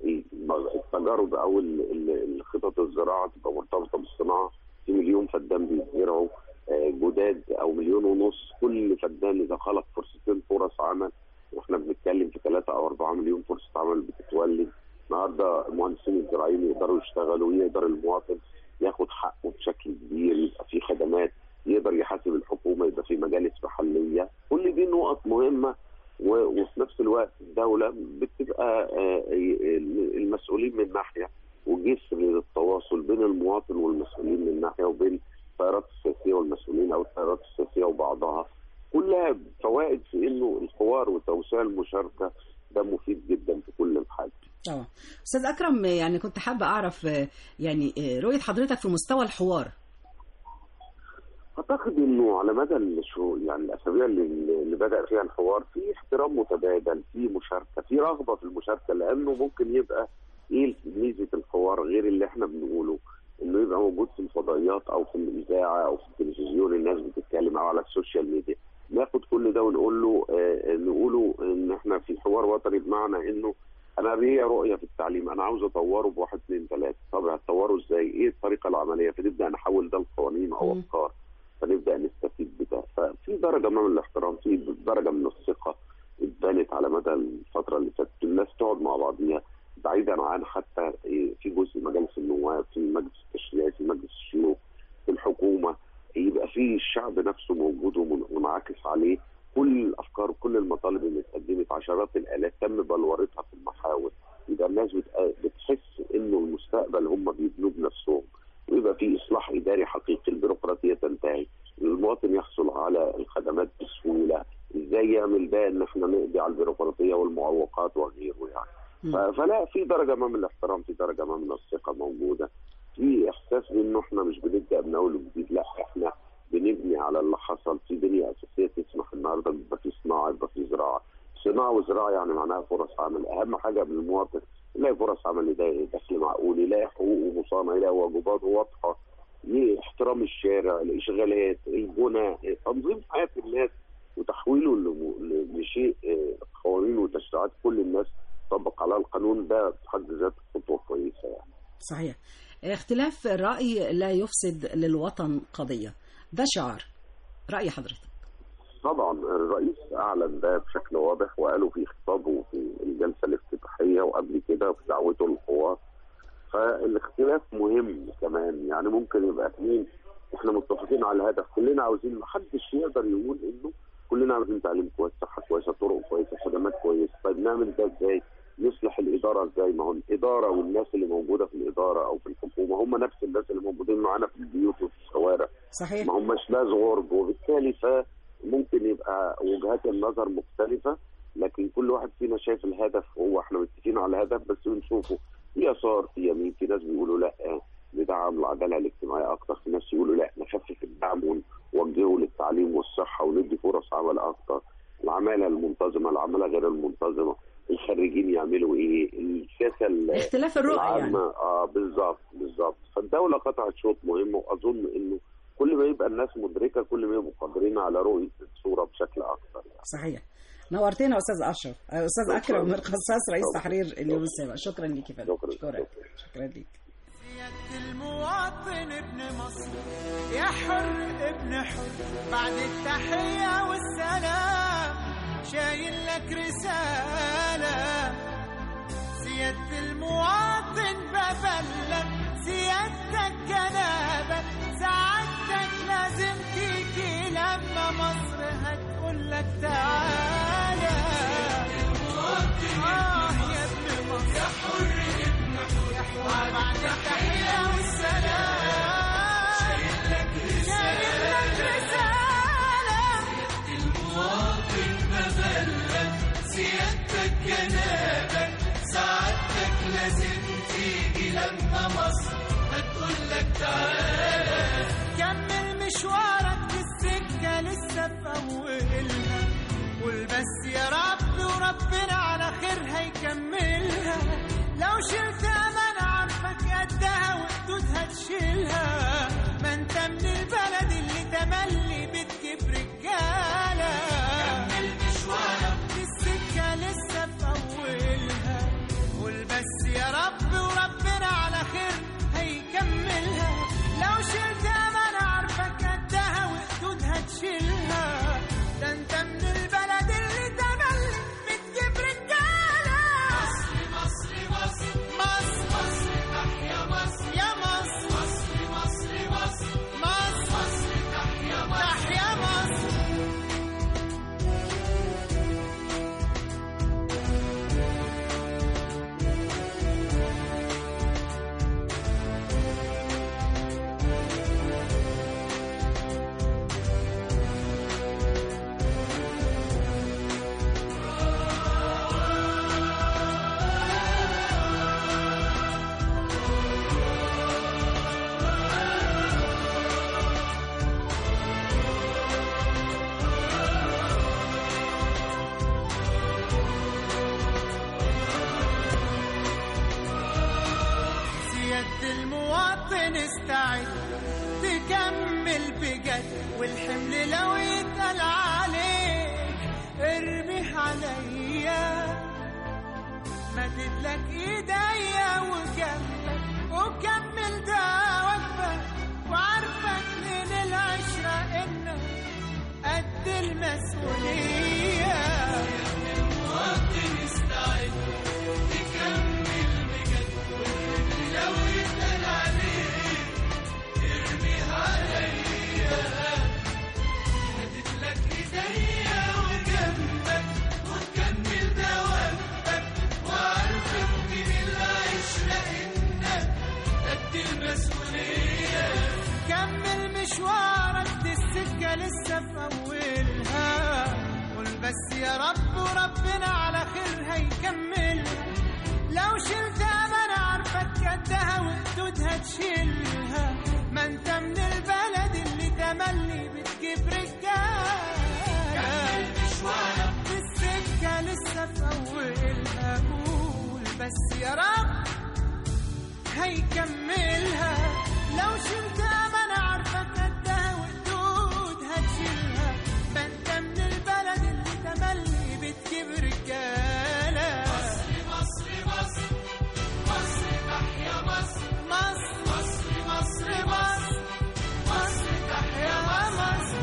التجارب او ال- ال- الخطط الزراعه تبقى مرتبطه بالصناعه في مليون فدان بيزرعوا آه، جداد او مليون ونص كل فدان اذا خلق فرصتين فرص عمل واحنا بنتكلم في 3 او 4 مليون فرصه عمل بتتولد النهارده المهندسين الزراعيين يقدروا يشتغلوا ويقدر المواطن ياخد حقه بشكل كبير يبقى في خدمات يقدر يحاسب الحكومه يبقى في مجالس محليه كل دي نقط مهمه و- وفي نفس الوقت الدوله بتبقى آه، المسؤولين من ناحيه وجسر للتواصل بين المواطن والمسؤولين من ناحيه وبين التيارات السياسيه والمسؤولين او التيارات السياسيه وبعضها كلها فوائد في انه الحوار وتوسيع المشاركه ده مفيد جدا في كل الحاجات طبعا استاذ اكرم يعني كنت حابه اعرف آه، يعني آه، رؤيه حضرتك في مستوى الحوار اعتقد انه على مدى الشهور يعني الاسابيع اللي, اللي بدا فيها الحوار في احترام متبادل في مشاركه في رغبه في المشاركه لانه ممكن يبقى ايه ميزه الحوار غير اللي احنا بنقوله انه يبقى موجود في الفضائيات او في الاذاعه او في التلفزيون الناس بتتكلم او على السوشيال ميديا ناخد كل ده ونقول له آه نقوله ان احنا في حوار وطني بمعنى انه انا ليا رؤيه في التعليم انا عاوز اطوره بواحد اثنين ثلاثه طب هتطوره ازاي؟ ايه الطريقه العمليه؟ فنبدا نحول ده لقوانين او مم. افكار فنبدا نستفيد بده ففي درجه ما من الاحترام في درجه من الثقه اتبنت على مدى الفتره اللي فاتت الناس تقعد مع بعضيها بعيدا عن حتى إيه، في جزء مجالس النواب في مجلس التشريع السياسي مجلس الشيوخ في الحكومه يبقى في الشعب نفسه موجود ومنعكس عليه كل الافكار وكل المطالب اللي اتقدمت عشرات الالاف تم بلورتها في المحاور يبقى الناس بت- بتحس انه المستقبل هم بيبنوه بنفسهم ويبقى في اصلاح اداري حقيقي البيروقراطيه تنتهي المواطن يحصل على الخدمات بسهوله ازاي يعمل ده ان احنا نقضي على البيروقراطيه والمعوقات وغيره يعني ف- فلا في درجه ما من الاحترام في درجه ما من الثقه موجوده في احساس بانه احنا مش بنبدا من اول وجديد لا احنا بنبني على اللي حصل في بنيه اساسيه تسمح النهارده يبقى في صناعه يبقى في زراعه صناعه وزراعه يعني معناها فرص عمل اهم حاجه بالمواطن يلاقي فرص عمل يلاقي دخل معقول يلاقي حقوقه مصانع يلاقي واجباته واضحه ي- احترام الشارع الاشغالات البنى تنظيم حياه الناس وتحويله ل- ل- لشيء آه، قوانين وتشريعات كل الناس تطبق عليها القانون ده في حد ذاته خطوه كويسه يعني. صحيح اختلاف الرأي لا يفسد للوطن قضية ده شعار رأي حضرتك طبعا الرئيس اعلن ده بشكل واضح وقاله في خطابه في الجلسه الافتتاحيه وقبل كده في دعوته للحوار فالاختلاف مهم كمان يعني ممكن يبقى اثنين احنا متفقين على الهدف كلنا عاوزين محدش يقدر يقول انه كلنا عاوزين تعليم كويس صحه كويسه طرق كويسه خدمات كويسه طيب نعمل ده ازاي؟ نصلح الاداره ازاي؟ ما هو الاداره والناس اللي موجوده في الاداره او في الحكومه هم نفس الناس اللي موجودين معانا في البيوت وفي الشوارع صحيح ما هماش ناس غرب وبالتالي فممكن يبقى وجهات النظر مختلفة لكن كل واحد فينا شايف الهدف هو احنا متفقين على الهدف بس بنشوفه في يسار في يمين في ناس بيقولوا لا ندعم العدالة الاجتماعية أكتر في ناس يقولوا لا نخفف الدعم ونوجهه للتعليم والصحة وندي فرص عمل أكتر العمالة المنتظمة العمالة غير المنتظمة الخريجين يعملوا ايه السياسة ال- اختلاف الرؤى يعني العامة اه بالظبط بالظبط فالدولة قطعت شوط مهم واظن انه كل ما يبقى الناس مدركة كل ما يبقوا قادرين على رؤية الصورة بشكل اكثر يعني. صحيح نورتنا استاذ اشرف استاذ شكراً. اكرم مرقصاص رئيس شكراً. تحرير اليوم السابع شكرا ليك يا فندم شكراً. شكرا شكرا ليك سيادة المواطن ابن مصر يا حر ابن حر بعد التحية والسلام شايل لك رسالة سيادة المواطن ببلغ سيادتك جنابك سعادتك لازم تيجي لما مصر هتقول لك تعالى آه يا ابن مصر يا حر ابن حر بعد التحية والسلام شايل لك رسالة المواطن ببلغ سيادتك جنابك سعادتك لازم تيجي لما مصر هتقول لك تعالى كمل مشوارك في السكة لسه في أولها قول بس يا رب وربنا على خير هيكملها لو شلت أمانة عارفك قدها وحدودها تشيلها ما انت من البلد اللي تملي بتجيب رجالة كمل مشوارك في السكة لسه في أولها قول بس يا رب وربنا على خير هيكملها لو شلت أمانة عارفك قدها وحدودها تشيلها ده انت من البلد اللي تملي بتجيب رجالة مصر مصر مصر مصر مصر تحيا مصر يا مصر مصر مصر مصر مصر مصر تحيا مصر تحيا مصر سيادة المواطن استعد تكمل بجد والحمل لو يتقل عليك ارميه عليا مدد لك ايديا وجنبك وكمل ده وجبك وعارفك من العشرة انك قد المسؤولية المواطن استعد تكمل بجد لو يتقل عليك بتجيب رجالة في السكة لسه في أولها أقول بس يا رب هيكملها لو شلتها ما أنا عارفة قدها وقدود هتشيلها ما أنت من البلد اللي تملي بتجيب رجالة مصر مصر مصر مصر تحيا مصر مصر مصر مصر مصر مصر تحيا مصر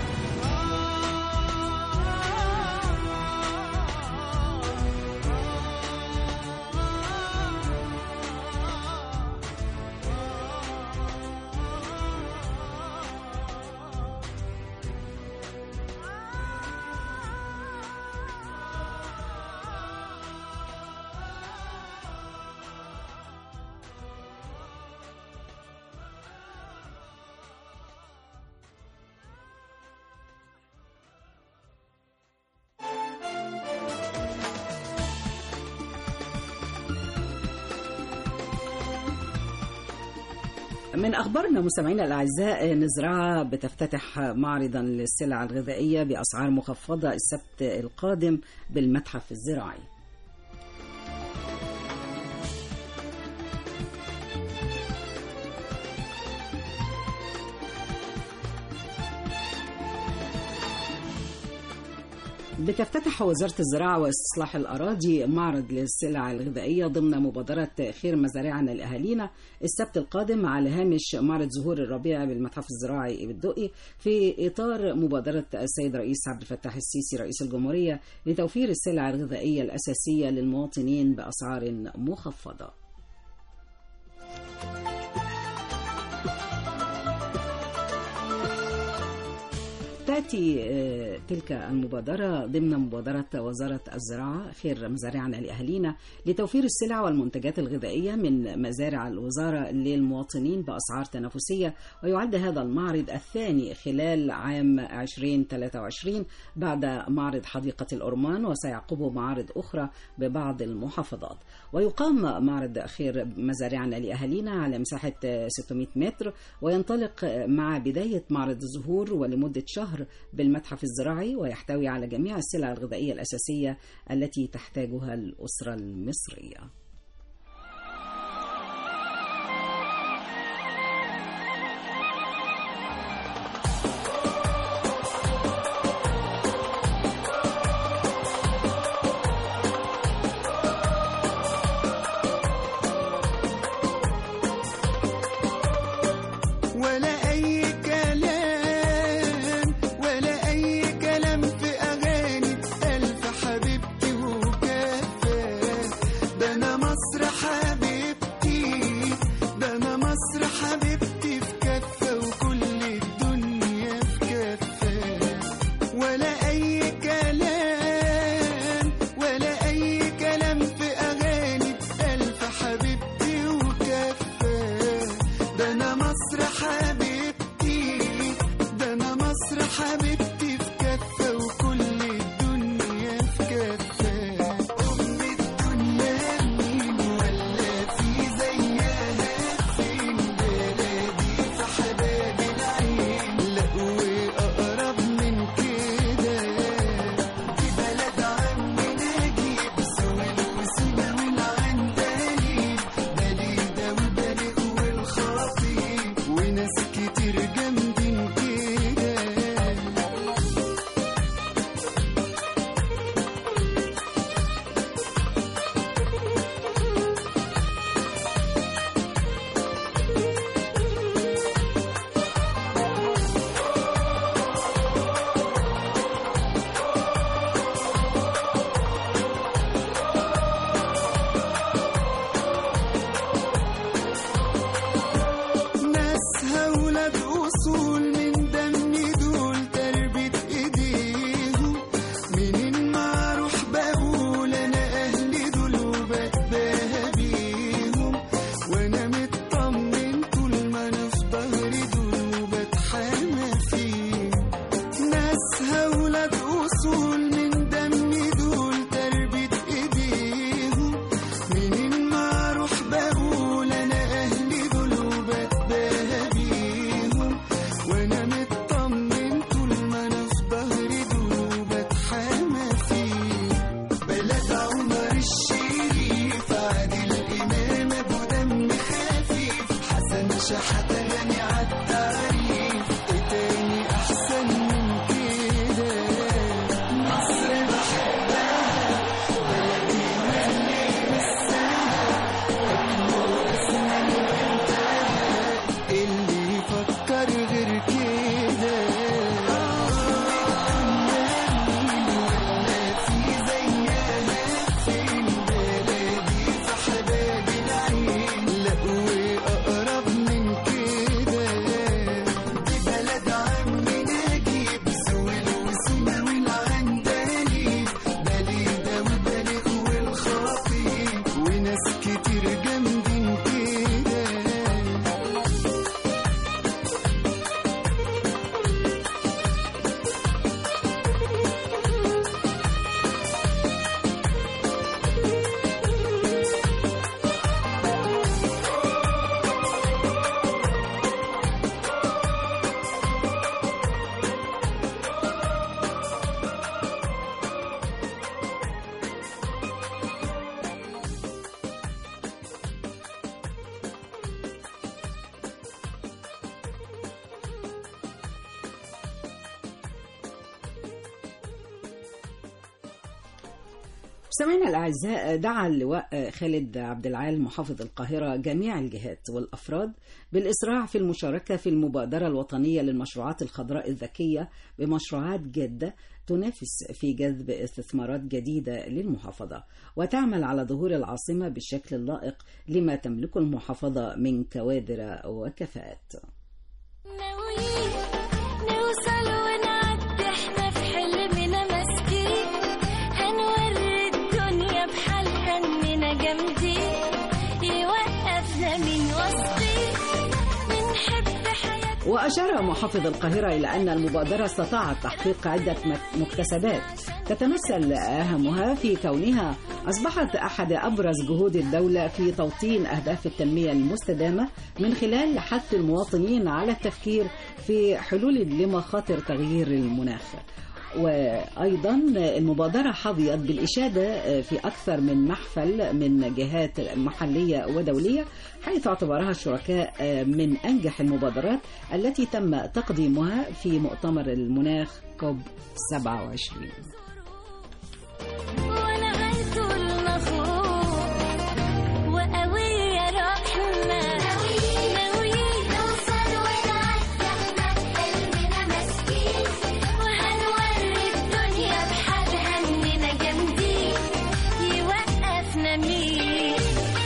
من أخبارنا مستمعينا الأعزاء نزرعة بتفتتح معرضا للسلع الغذائية بأسعار مخفضة السبت القادم بالمتحف الزراعي بتفتتح وزارة الزراعة واستصلاح الأراضي معرض للسلع الغذائية ضمن مبادرة خير مزارعنا لأهالينا السبت القادم على هامش معرض زهور الربيع بالمتحف الزراعي بالدقي في إطار مبادرة السيد رئيس عبد الفتاح السيسي رئيس الجمهورية لتوفير السلع الغذائية الأساسية للمواطنين بأسعار مخفضة تأتي آه، تلك المبادرة ضمن مبادرة وزارة الزراعة خير مزارعنا لأهالينا لتوفير السلع والمنتجات الغذائية من مزارع الوزارة للمواطنين بأسعار تنافسية ويعد هذا المعرض الثاني خلال عام 2023 بعد معرض حديقة الأورمان وسيعقبه معارض أخرى ببعض المحافظات ويقام معرض خير مزارعنا لأهالينا على مساحة 600 متر وينطلق مع بداية معرض الزهور ولمدة شهر بالمتحف الزراعي ويحتوي على جميع السلع الغذائية الأساسية التي تحتاجها الأسرة المصرية ولا أي كلام ولا أي كلام في أغاني ألف حبيبتي وكفى ده أنا مصر حبيبتي ده أنا مصر حبيبتي في كفة وكل الدنيا في كفة ولا أي كلام ولا أي كلام في أغاني ألف حبيبتي وكفة ده أنا مصر حبيبتي ده أنا مصر حبيبتي في كفة وكل الدنيا في كفة أم الدنيا مين ولا في زيها فين بلادي في حباب العين لا وأقرب من كده دي بلد عمي نجيب سويل وسيبة والعندليب بليدة وبلق والخطيب وناس كتير جامدين كده ناسها ولاد أصول من دم دول تربية إيديهم منين ما أروح بقول أنا أهلي دول وبتباهى بيهم وأنا مطمن طول ما أنا في ظهري دول وبتحامى فيهم ناسها ولاد أصول من دم دول تربية إيديهم منين ما أروح بقول أنا أهلي دول وبتباهى بيهم وأنا مطمن طول ما شحات غني عالتعريف ايه تاني احسن من كده مصر بحبها بلدي ملي بالسنة أجمل اسم وانتهى اللي يفكر غير كده ولا في زيها فين بلدي في حباب العين لا وأقرب من كده دي بلد عمي نجيب سويل وسنا والعندليب بليدة وبليغ والخطيب وناس كتير جامدين كده مستمعينا الاعزاء دعا اللواء خالد عبد العال محافظ القاهره جميع الجهات والافراد بالاسراع في المشاركه في المبادره الوطنيه للمشروعات الخضراء الذكيه بمشروعات جاده تنافس في جذب استثمارات جديده للمحافظه وتعمل على ظهور العاصمه بالشكل اللائق لما تملكه المحافظه من كوادر وكفاءات. ناويين نوصل ونعدي احنا في حلمنا ماسكين هنوري الدنيا بحالها اننا جامدين يوقفنا من وسطين بنحب حياتنا وأشار محافظ القاهرة إلى أن المبادرة استطاعت تحقيق عدة مك- مكتسبات تتمثل أهمها في كونها أصبحت أحد أبرز جهود الدولة في توطين أهداف التنمية المستدامة من خلال حث المواطنين على التفكير في حلول لمخاطر تغيير المناخ وأيضا المبادرة حظيت بالإشادة في أكثر من محفل من جهات محلية ودولية حيث اعتبرها الشركاء من أنجح المبادرات التي تم تقديمها في مؤتمر المناخ كوب 27 ولا هيطولنا خوف وقوية روحنا ناويين نوصل ونعدي احنا بحلمنا ماسكين وهنوري الدنيا بحالها اننا جامدين يوقفنا مين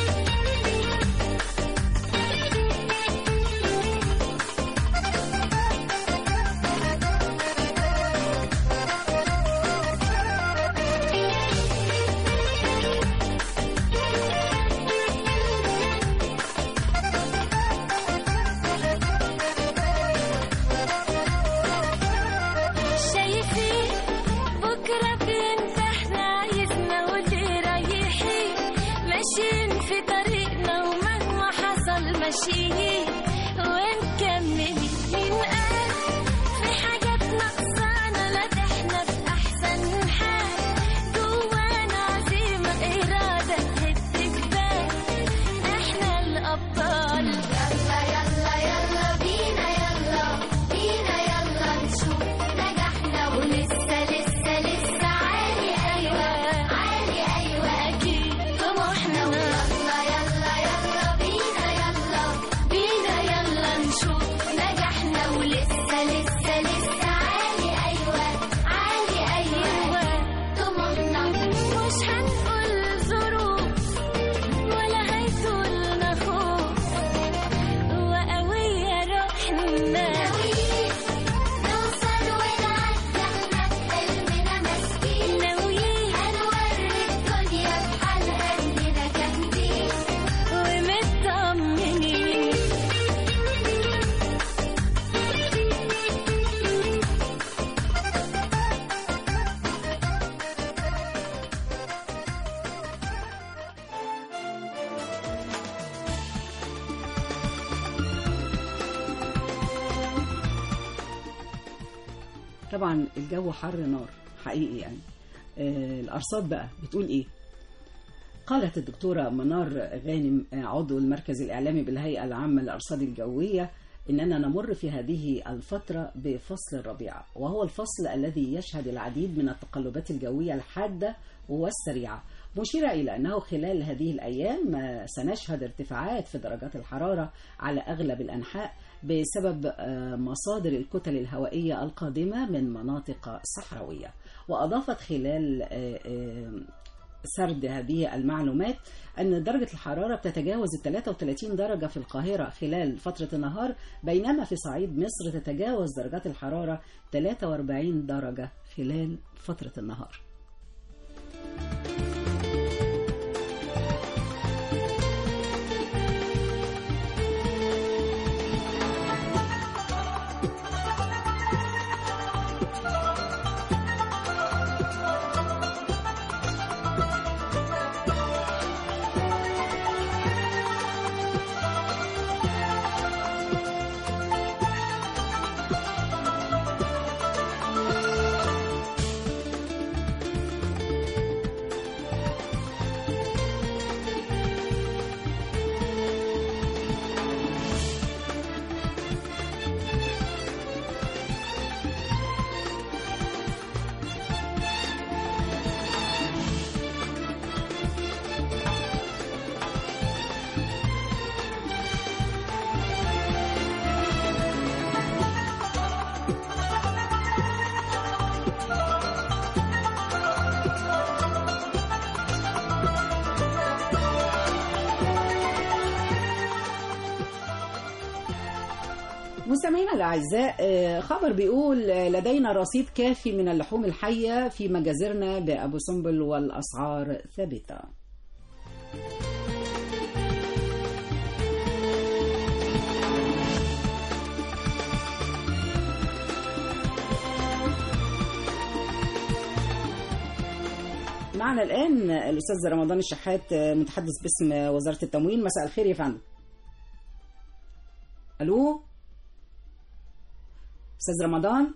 شايفين بكرة بيمتحنا عايزنا واللي رايحين ماشيين في طريقنا ومهما حصل ماشيين ونكمل مين قال في حاجات ناقصانا لا ده احنا في أحسن حال جوانا عزيمة إرادة تهد جبال احنا الأبطال يلا يلا يلا بينا يلا بينا يلا نشوف نجحنا ولسه لسه لسه عالي أيوة عالي أيوة أكيد طموحنا ويلا يلا يلا بينا يلا بينا يلا نشوف نجحنا ولسه لسه لسه عالي أيوة عالي أيوة طموحنا مش هنقول ظروف ولا هيطولنا خوف وقوية روحنا نوصل ونعدي احنا بحلمنا ماسكين ناويين هنوري الدنيا بحالها اننا جامدين ومطمنين طبعا الجو حر نار حقيقي يعني آه، الأرصاد بقى بتقول إيه قالت الدكتورة منار غانم عضو المركز الإعلامي بالهيئة العامة للأرصاد الجوية إننا نمر في هذه الفترة بفصل الربيع وهو الفصل الذي يشهد العديد من التقلبات الجوية الحادة والسريعة مشيرة إلى أنه خلال هذه الأيام آه، سنشهد ارتفاعات في درجات الحرارة على أغلب الأنحاء بسبب آه، مصادر الكتل الهوائية القادمة من مناطق صحراوية وأضافت خلال آه، آه، سرد هذه المعلومات أن درجة الحرارة بتتجاوز ال 33 درجة في القاهرة خلال فترة النهار بينما في صعيد مصر تتجاوز درجات الحرارة 43 درجة خلال فترة النهار مستمعينا الاعزاء آه، خبر بيقول آه، لدينا رصيد كافي من اللحوم الحيه في مجازرنا بابو سمبل والاسعار ثابته معنا الان الاستاذ رمضان الشحات آه، متحدث باسم وزاره التموين مساء الخير يا فندم الو استاذ رمضان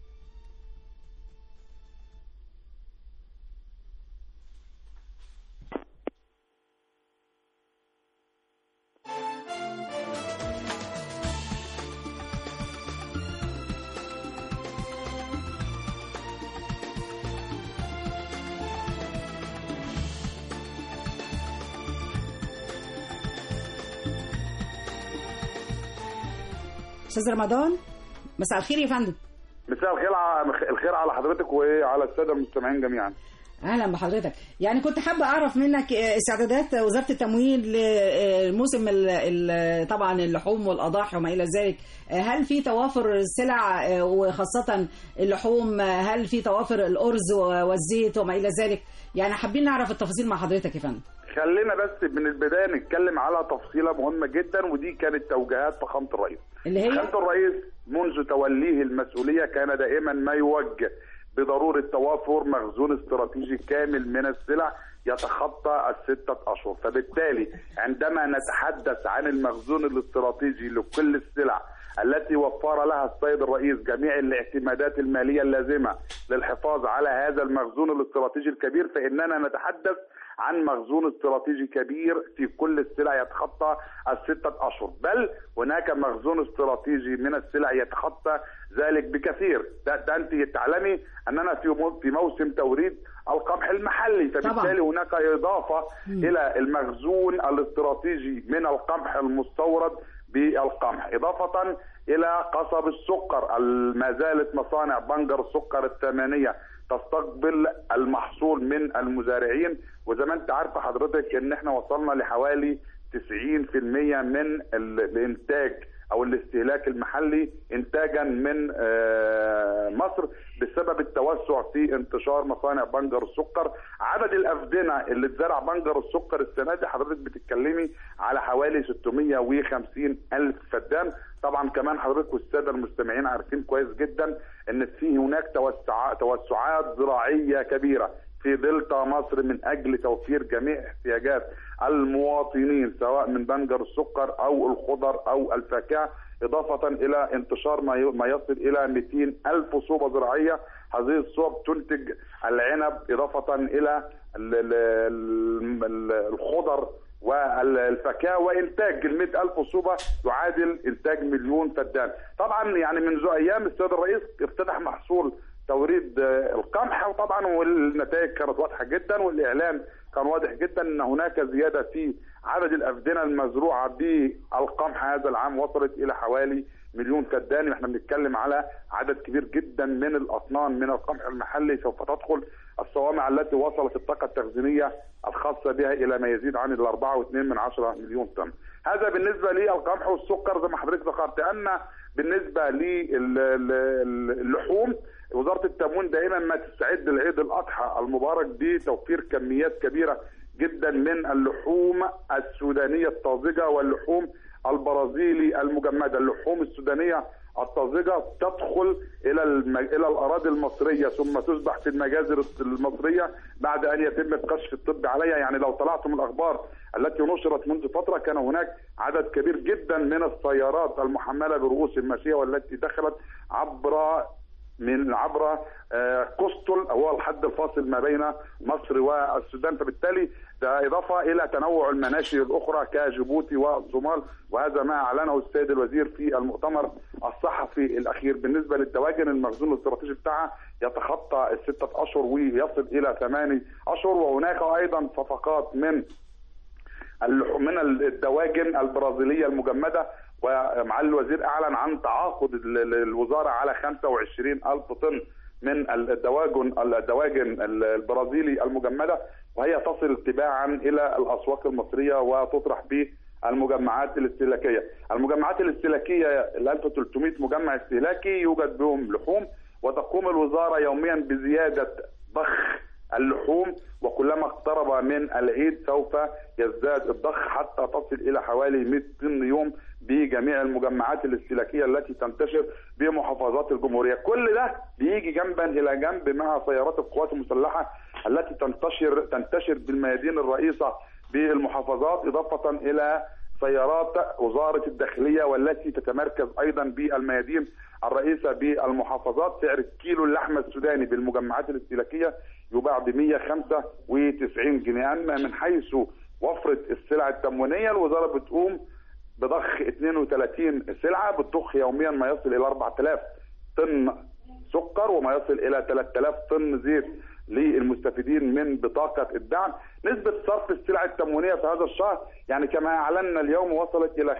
استاذ رمضان مساء الخير يا فندم مساء الخير على الخير على حضرتك وعلى الساده المستمعين جميعا اهلا بحضرتك يعني كنت حابه اعرف منك آه، استعدادات وزاره التموين لموسم ال- ال- طبعا اللحوم والاضاحي وما الى ذلك آه، هل في توافر السلع آه، وخاصه اللحوم آه، هل في توافر الارز والزيت وما الى ذلك يعني حابين نعرف التفاصيل مع حضرتك يا فندم خلينا بس من البدايه نتكلم على تفصيله مهمه جدا ودي كانت توجيهات فخامه الرئيس اللي هي فخامه الرئيس منذ توليه المسؤوليه كان دائما ما يوجه بضروره توافر مخزون استراتيجي كامل من السلع يتخطى الستة أشهر فبالتالي عندما نتحدث عن المخزون الاستراتيجي لكل السلع التي وفر لها السيد الرئيس جميع الاعتمادات المالية اللازمة للحفاظ على هذا المخزون الاستراتيجي الكبير فإننا نتحدث عن مخزون استراتيجي كبير في كل السلع يتخطى الستة أشهر بل هناك مخزون استراتيجي من السلع يتخطى ذلك بكثير ده, ده أنت تعلمي أننا في مو- في موسم توريد القمح المحلي فبالتالي هناك إضافة إلى المخزون الاستراتيجي من القمح المستورد بالقمح إضافة إلى قصب السكر ما زالت مصانع بنجر السكر الثمانية تستقبل المحصول من المزارعين وزي ما انت عارفه حضرتك ان احنا وصلنا لحوالي 90% من ال- الانتاج او الاستهلاك المحلي انتاجا من آه، مصر بسبب التوسع في انتشار مصانع بنجر السكر عدد الافدنه اللي اتزرع بنجر السكر السنه دي حضرتك بتتكلمي على حوالي 650 الف فدان طبعا كمان حضرتك والساده المستمعين عارفين كويس جدا ان في هناك توسع توسعات زراعيه كبيره في دلتا مصر من اجل توفير جميع احتياجات المواطنين سواء من بنجر السكر او الخضر او الفاكهه اضافه الى انتشار ما ي- ما يصل الى 200 الف صوبه زراعيه هذه الصوب تنتج العنب اضافه الى ال- ال- ال- ال- الخضر والفاكهه وانتاج ال 100 الف صوبه يعادل انتاج مليون فدان طبعا يعني منذ ايام السيد الرئيس افتتح محصول توريد آه، القمح وطبعا والنتائج كانت واضحه جدا والاعلان كان واضح جدا ان هناك زياده في عدد الافدنه المزروعه بالقمح هذا العام وصلت الى حوالي مليون فدان احنا بنتكلم على عدد كبير جدا من الاطنان من القمح المحلي سوف تدخل الصوامع التي وصلت الطاقه التخزينيه الخاصه بها الى ما يزيد عن ال 4.2 من عشرة مليون طن. هذا بالنسبه للقمح والسكر زي ما حضرتك ذكرت اما بالنسبه للحوم وزاره التموين دائما ما تستعد لعيد الاضحى المبارك بتوفير كميات كبيره جدا من اللحوم السودانيه الطازجه واللحوم البرازيلي المجمده، اللحوم السودانيه الطازجه تدخل الى الم... الى الاراضي المصريه ثم تذبح في المجازر المصريه بعد ان يتم الكشف الطبي عليها، يعني لو طلعتم الاخبار التي نشرت منذ فتره كان هناك عدد كبير جدا من السيارات المحمله برؤوس الماشيه والتي دخلت عبر من عبر آه، قسطل هو الحد الفاصل ما بين مصر والسودان فبالتالي ده اضافه الى تنوع المناشئ الاخرى كجيبوتي والصومال وهذا ما اعلنه السيد الوزير في المؤتمر الصحفي الاخير بالنسبه للدواجن المخزون الاستراتيجي بتاعها يتخطى السته اشهر ويصل الى ثماني اشهر وهناك ايضا صفقات من اللحوم من الدواجن البرازيليه المجمده ومعالي الوزير اعلن عن تعاقد ال- ال- الوزاره على 25 الف طن من الدواجن الدواجن البرازيلي المجمده وهي تصل تباعا الى الاسواق المصريه وتطرح بالمجمعات الاستهلاكيه. المجمعات الاستهلاكيه ال 1300 مجمع استهلاكي يوجد بهم لحوم وتقوم الوزاره يوميا بزياده ضخ اللحوم وكلما اقترب من العيد سوف يزداد الضخ حتى تصل الى حوالي 100 طن يوم بجميع المجمعات الاستهلاكيه التي تنتشر بمحافظات الجمهوريه، كل ده بيجي جنبا الى جنب مع سيارات القوات المسلحه التي تنتشر تنتشر بالميادين الرئيسه بالمحافظات اضافه الى سيارات وزاره الداخليه والتي تتمركز ايضا بالميادين الرئيسه بالمحافظات سعر الكيلو اللحمه السوداني بالمجمعات الاستهلاكيه يباع ب 195 جنيه اما من حيث وفره السلع التموينيه الوزاره بتقوم بضخ 32 سلعه بتضخ يوميا ما يصل الى 4000 طن سكر وما يصل الى 3000 طن زيت للمستفيدين من بطاقه الدعم، نسبه صرف السلع التموينيه في هذا الشهر يعني كما اعلنا اليوم وصلت الى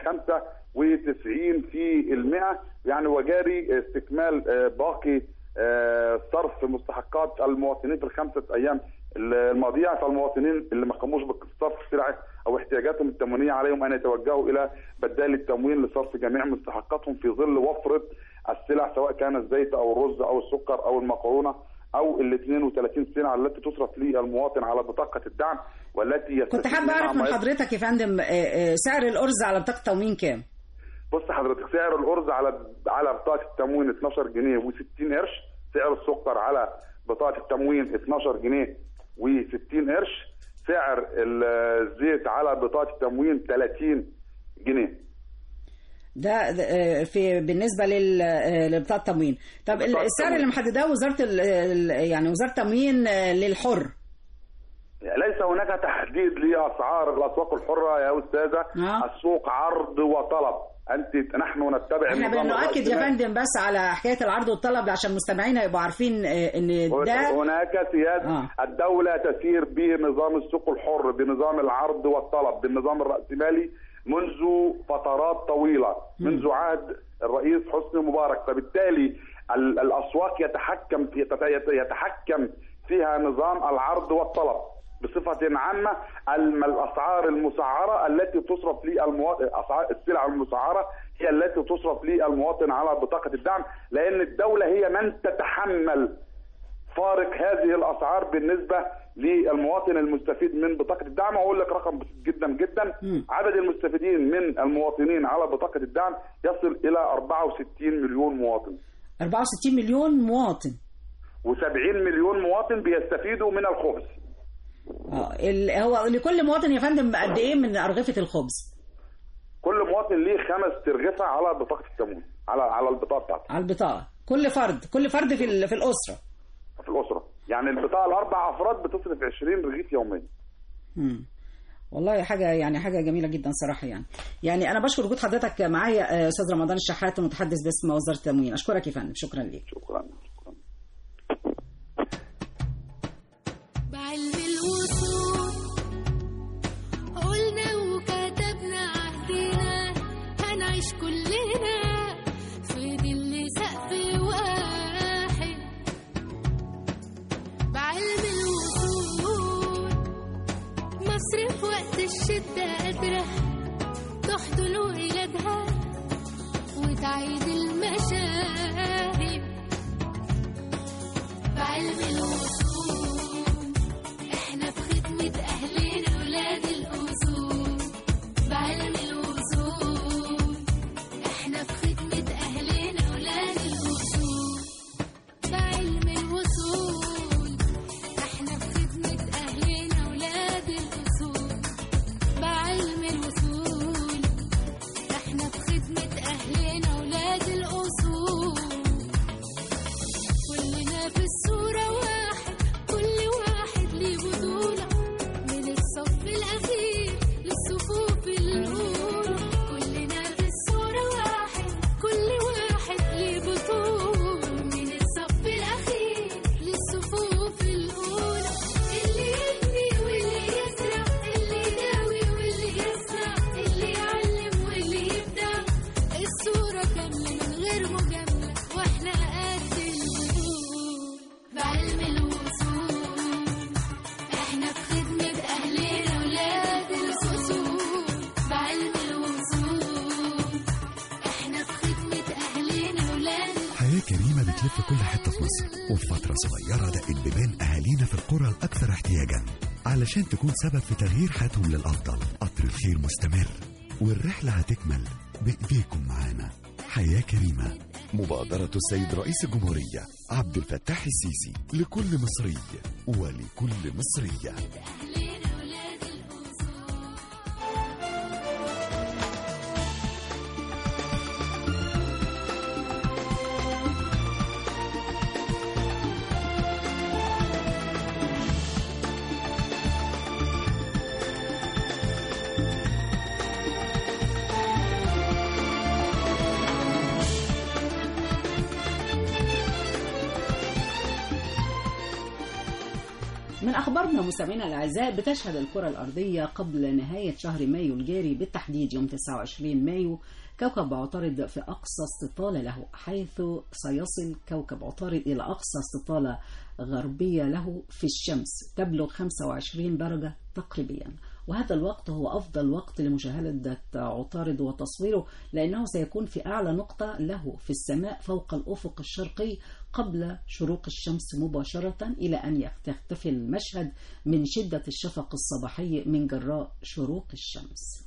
95 في المئة يعني وجاري استكمال آه، باقي آه، صرف مستحقات المواطنين في الخمسه ايام الماضيه فالمواطنين اللي ما قاموش بصرف السلع او احتياجاتهم التموينيه عليهم ان يتوجهوا الى بدال التموين لصرف جميع مستحقاتهم في ظل وفره السلع سواء كان الزيت او الرز او السكر او المكرونه او ال 32 سلعه التي تصرف للمواطن على بطاقه الدعم والتي كنت يستفيد حابة منها أعرف من ما يصل- حضرتك يا فندم آه، آه، سعر الأرز على بطاقة تموين كام؟ بص حضرتك سعر الارز على على بطاقه التموين 12 جنيه و60 قرش سعر السكر على بطاقه التموين 12 جنيه و60 قرش سعر الزيت على بطاقه التموين 30 جنيه ده ده، آه، في بالنسبة لل- آه، لبطاقة التموين طب ال- بطاقة السعر التموين. اللي محدداه وزارة ال- ال- يعني وزارة التموين آه، للحر ليس هناك تحديد لاسعار الاسواق الحره يا استاذه آه. السوق عرض وطلب انت نحن نتبع احنا النظام بنؤكد يا الرأسمالي. فندم بس على حكاية العرض والطلب عشان مستمعينا يبقوا عارفين آه، ان ده هناك سياسه آه. الدوله تسير بنظام السوق الحر بنظام العرض والطلب بالنظام الراسمالي منذ فترات طويله منذ عهد الرئيس حسني مبارك فبالتالي ال- الاسواق يتحكم في يتحكم فيها نظام العرض والطلب بصفة عامة الم- الأسعار المسعرة التي تصرف للمواطن أسعار السلع المسعرة هي التي تصرف للمواطن على بطاقة الدعم لأن الدولة هي من تتحمل فارق هذه الاسعار بالنسبه للمواطن المستفيد من بطاقه الدعم اقول لك رقم بسيط جدا جدا عدد المستفيدين من المواطنين على بطاقه الدعم يصل الى 64 مليون مواطن 64 مليون مواطن و70 مليون مواطن بيستفيدوا من الخبز اه ال- هو لكل مواطن يا فندم قد ايه من ارغفه الخبز كل مواطن ليه خمس ترغفه على بطاقه التموين على على البطاقه بتاعته على البطاقه كل فرد كل فرد في ال- في الاسره في الاسره يعني البطاقه الاربع افراد بتصرف 20 رغيف يوميا مم. والله حاجة يعني حاجة جميلة جدا صراحة يعني يعني أنا بشكر وجود حضرتك معايا آه، أستاذ رمضان الشحات المتحدث باسم وزارة التموين أشكرك يا فندم شكرا ليك شكرا بعلم الوصول قلنا وكتبنا عهدنا هنعيش كلنا في ظل سقف واحد بعلم الوصول مصر في وقت الشدة قادرة تحضن ولادها وتعيد المشاهد بعلم الوصول احنا في خدمة اهلنا ولاد الاصول بعلم الوصول احنا في خدمة اهلنا ولاد الاصول بعلم الوصول احنا في خدمة اهلنا ولاد الاصول بعلم الوصول احنا في خدمة اهلنا ولاد الاصول كلنا في الصورة واحد كل واحد ليه بطولة من الصف الأخير للصفوف الأولى كلنا في الصورة واحد كل واحد ليه بطولة من الصف الأخير للصفوف الأولى اللي يبني واللي يزرع اللي يداوي واللي يسمع اللي يعلم واللي يبدع الصورة كاملة من غير مجاملة واحنا قد الوصول بعلم الوصول احنا في خدمة اهلنا ولاد الاصول بعلم الوصول احنا في خدمة اهلنا ولاد حياة كريمة بتلف كل حتة في مصر وفي فترة صغيرة دقت بيبان أهالينا في القرى الأكثر احتياجا علشان تكون سبب في تغيير حياتهم للأفضل قطر الخير مستمر والرحلة هتكمل بإيديكم معانا حياة كريمة مبادرة السيد رئيس الجمهورية عبد الفتاح السيسي لكل مصري ولكل مصرية من أخبارنا مستمعينا الأعزاء بتشهد الكرة الأرضية قبل نهاية شهر مايو الجاري بالتحديد يوم 29 مايو كوكب عطارد في أقصى استطالة له حيث سيصل كوكب عطارد إلى أقصى استطالة غربية له في الشمس تبلغ 25 درجة تقريبا وهذا الوقت هو أفضل وقت لمشاهدة عطارد وتصويره لأنه سيكون في أعلى نقطة له في السماء فوق الأفق الشرقي قبل شروق الشمس مباشرة إلى أن يختفي المشهد من شدة الشفق الصباحي من جراء شروق الشمس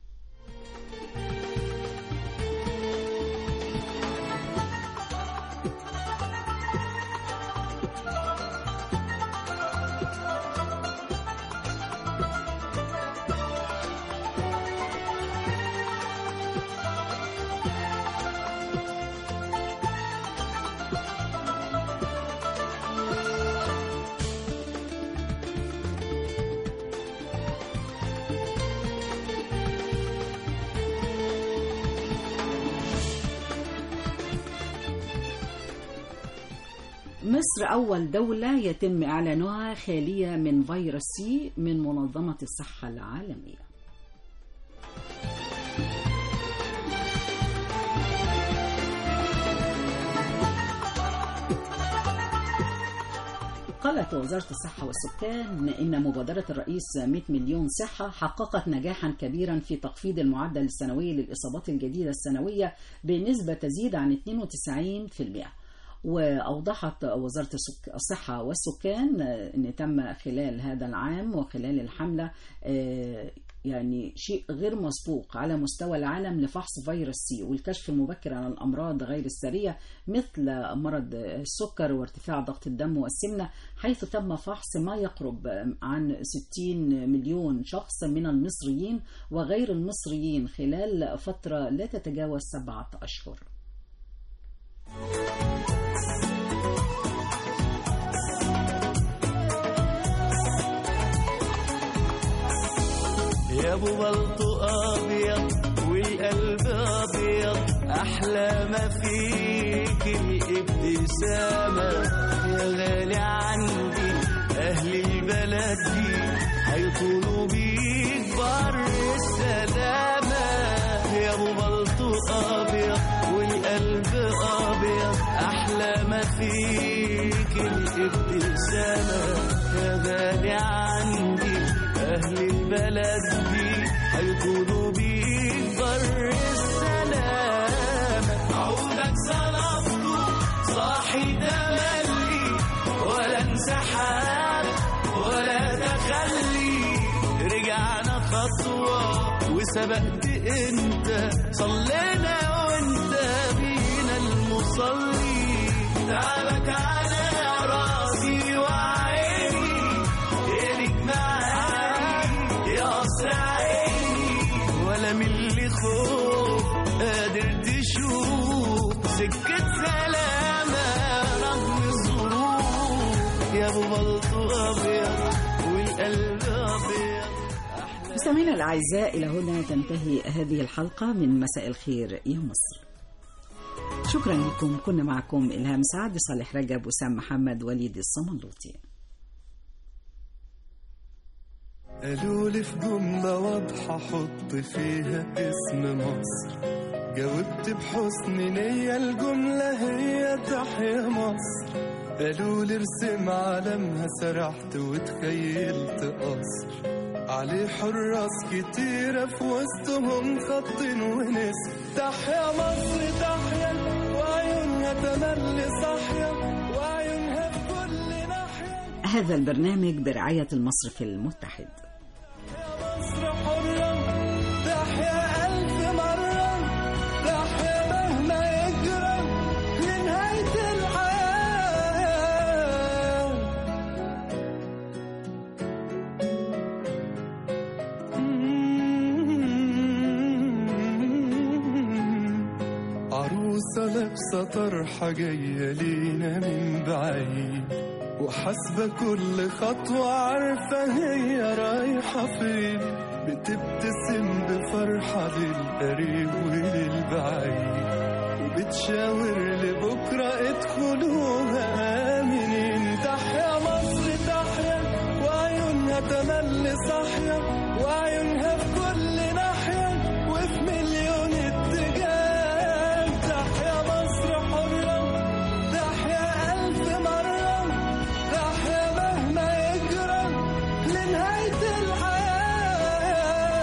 مصر أول دولة يتم إعلانها خالية من فيروس سي من منظمة الصحة العالمية قالت وزارة الصحة والسكان إن مبادرة الرئيس 100 مليون صحة حققت نجاحا كبيرا في تخفيض المعدل السنوي للإصابات الجديدة السنوية بنسبة تزيد عن 92% وأوضحت وزارة السك- الصحة والسكان آه، أن تم خلال هذا العام وخلال الحملة آه، يعني شيء غير مسبوق على مستوى العالم لفحص فيروس سي والكشف المبكر عن الأمراض غير السارية مثل مرض السكر وارتفاع ضغط الدم والسمنة حيث تم فحص ما يقرب عن 60 مليون شخص من المصريين وغير المصريين خلال فترة لا تتجاوز سبعة أشهر يا ابو بلطو ابيض والقلب ابيض احلى ما فيك الابتسامه يا غالي عندي اهل البلد دي هيطولوا بيك بر السلامه يا ابو بلطو ابيض والقلب ابيض احلى ما فيك الابتسامه يا غالي عندي أهل البلد دي هيكونوا بيك بر السلامة عودك صلبته صاحي تملي ولا انسحاب ولا تخلي رجعنا خطوة وسبقت انت صلينا وانت بينا المصلي تعبك على راسي وعيني ايدك معاي يا قصر عيني ولا من اللي خوف قادر تشوف سكة سلامة رغم الظروف يا ابو بلطو ابيض والقلب ابيض مستمعينا الأعزاء إلى هنا تنتهي هذه الحلقة من مساء الخير يا مصر شكرا لكم كنا معكم إلهام سعد صالح رجب وسام محمد وليد الصمنلوطي قالوا لي في جملة واضحة حط فيها اسم مصر جاوبت بحسن نية الجملة هي تحيا مصر قالوا لي ارسم علمها سرحت وتخيلت قصر عليه حراس كتيرة في وسطهم خط ونسر تحيا مصر تحيا وعيونها تملي صاحية وعيونها في كل ناحية هذا البرنامج برعاية المصرف المتحد مصر حرة تحيا ألف مرة تحيا مهما يجرى لنهاية الحياة عروسة لابسة طرحة جاية لينا من بعيد وحاسبة كل خطوة عارفة هي رايحة فين بتبتسم بفرحة للقريب وللبعيد وبتشاور لبكرة ادخلوها آمنين تحيا مصر تحيا وعيونها تملي صاحية وعيونها في كل ناحية وفي مليون اتجاه تحيا مصر حرة تحيا ألف مرة تحيا مهما يجرى لنهاية الحياة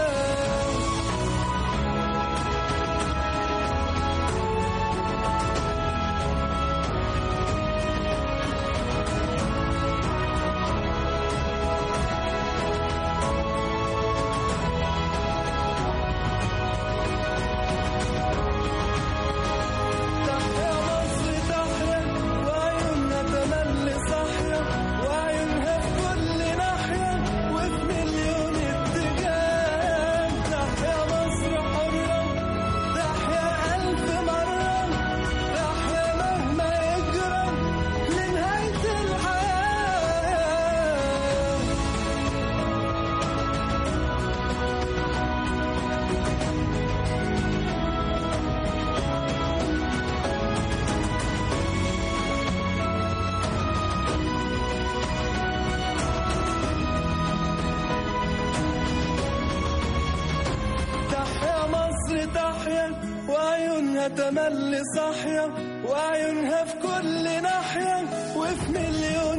تحيا مصر تحيا وعيونها تملي صاحية وعيونها في كل ناحية وفي مليون اتجاه تحيا مصر حرة تحيا ألف مرة تحيا مهما يجرى لنهاية الحياة تحيا مصر تحيا وعيونها تملي صاحية وعيونها في كل ناحية وفي مليون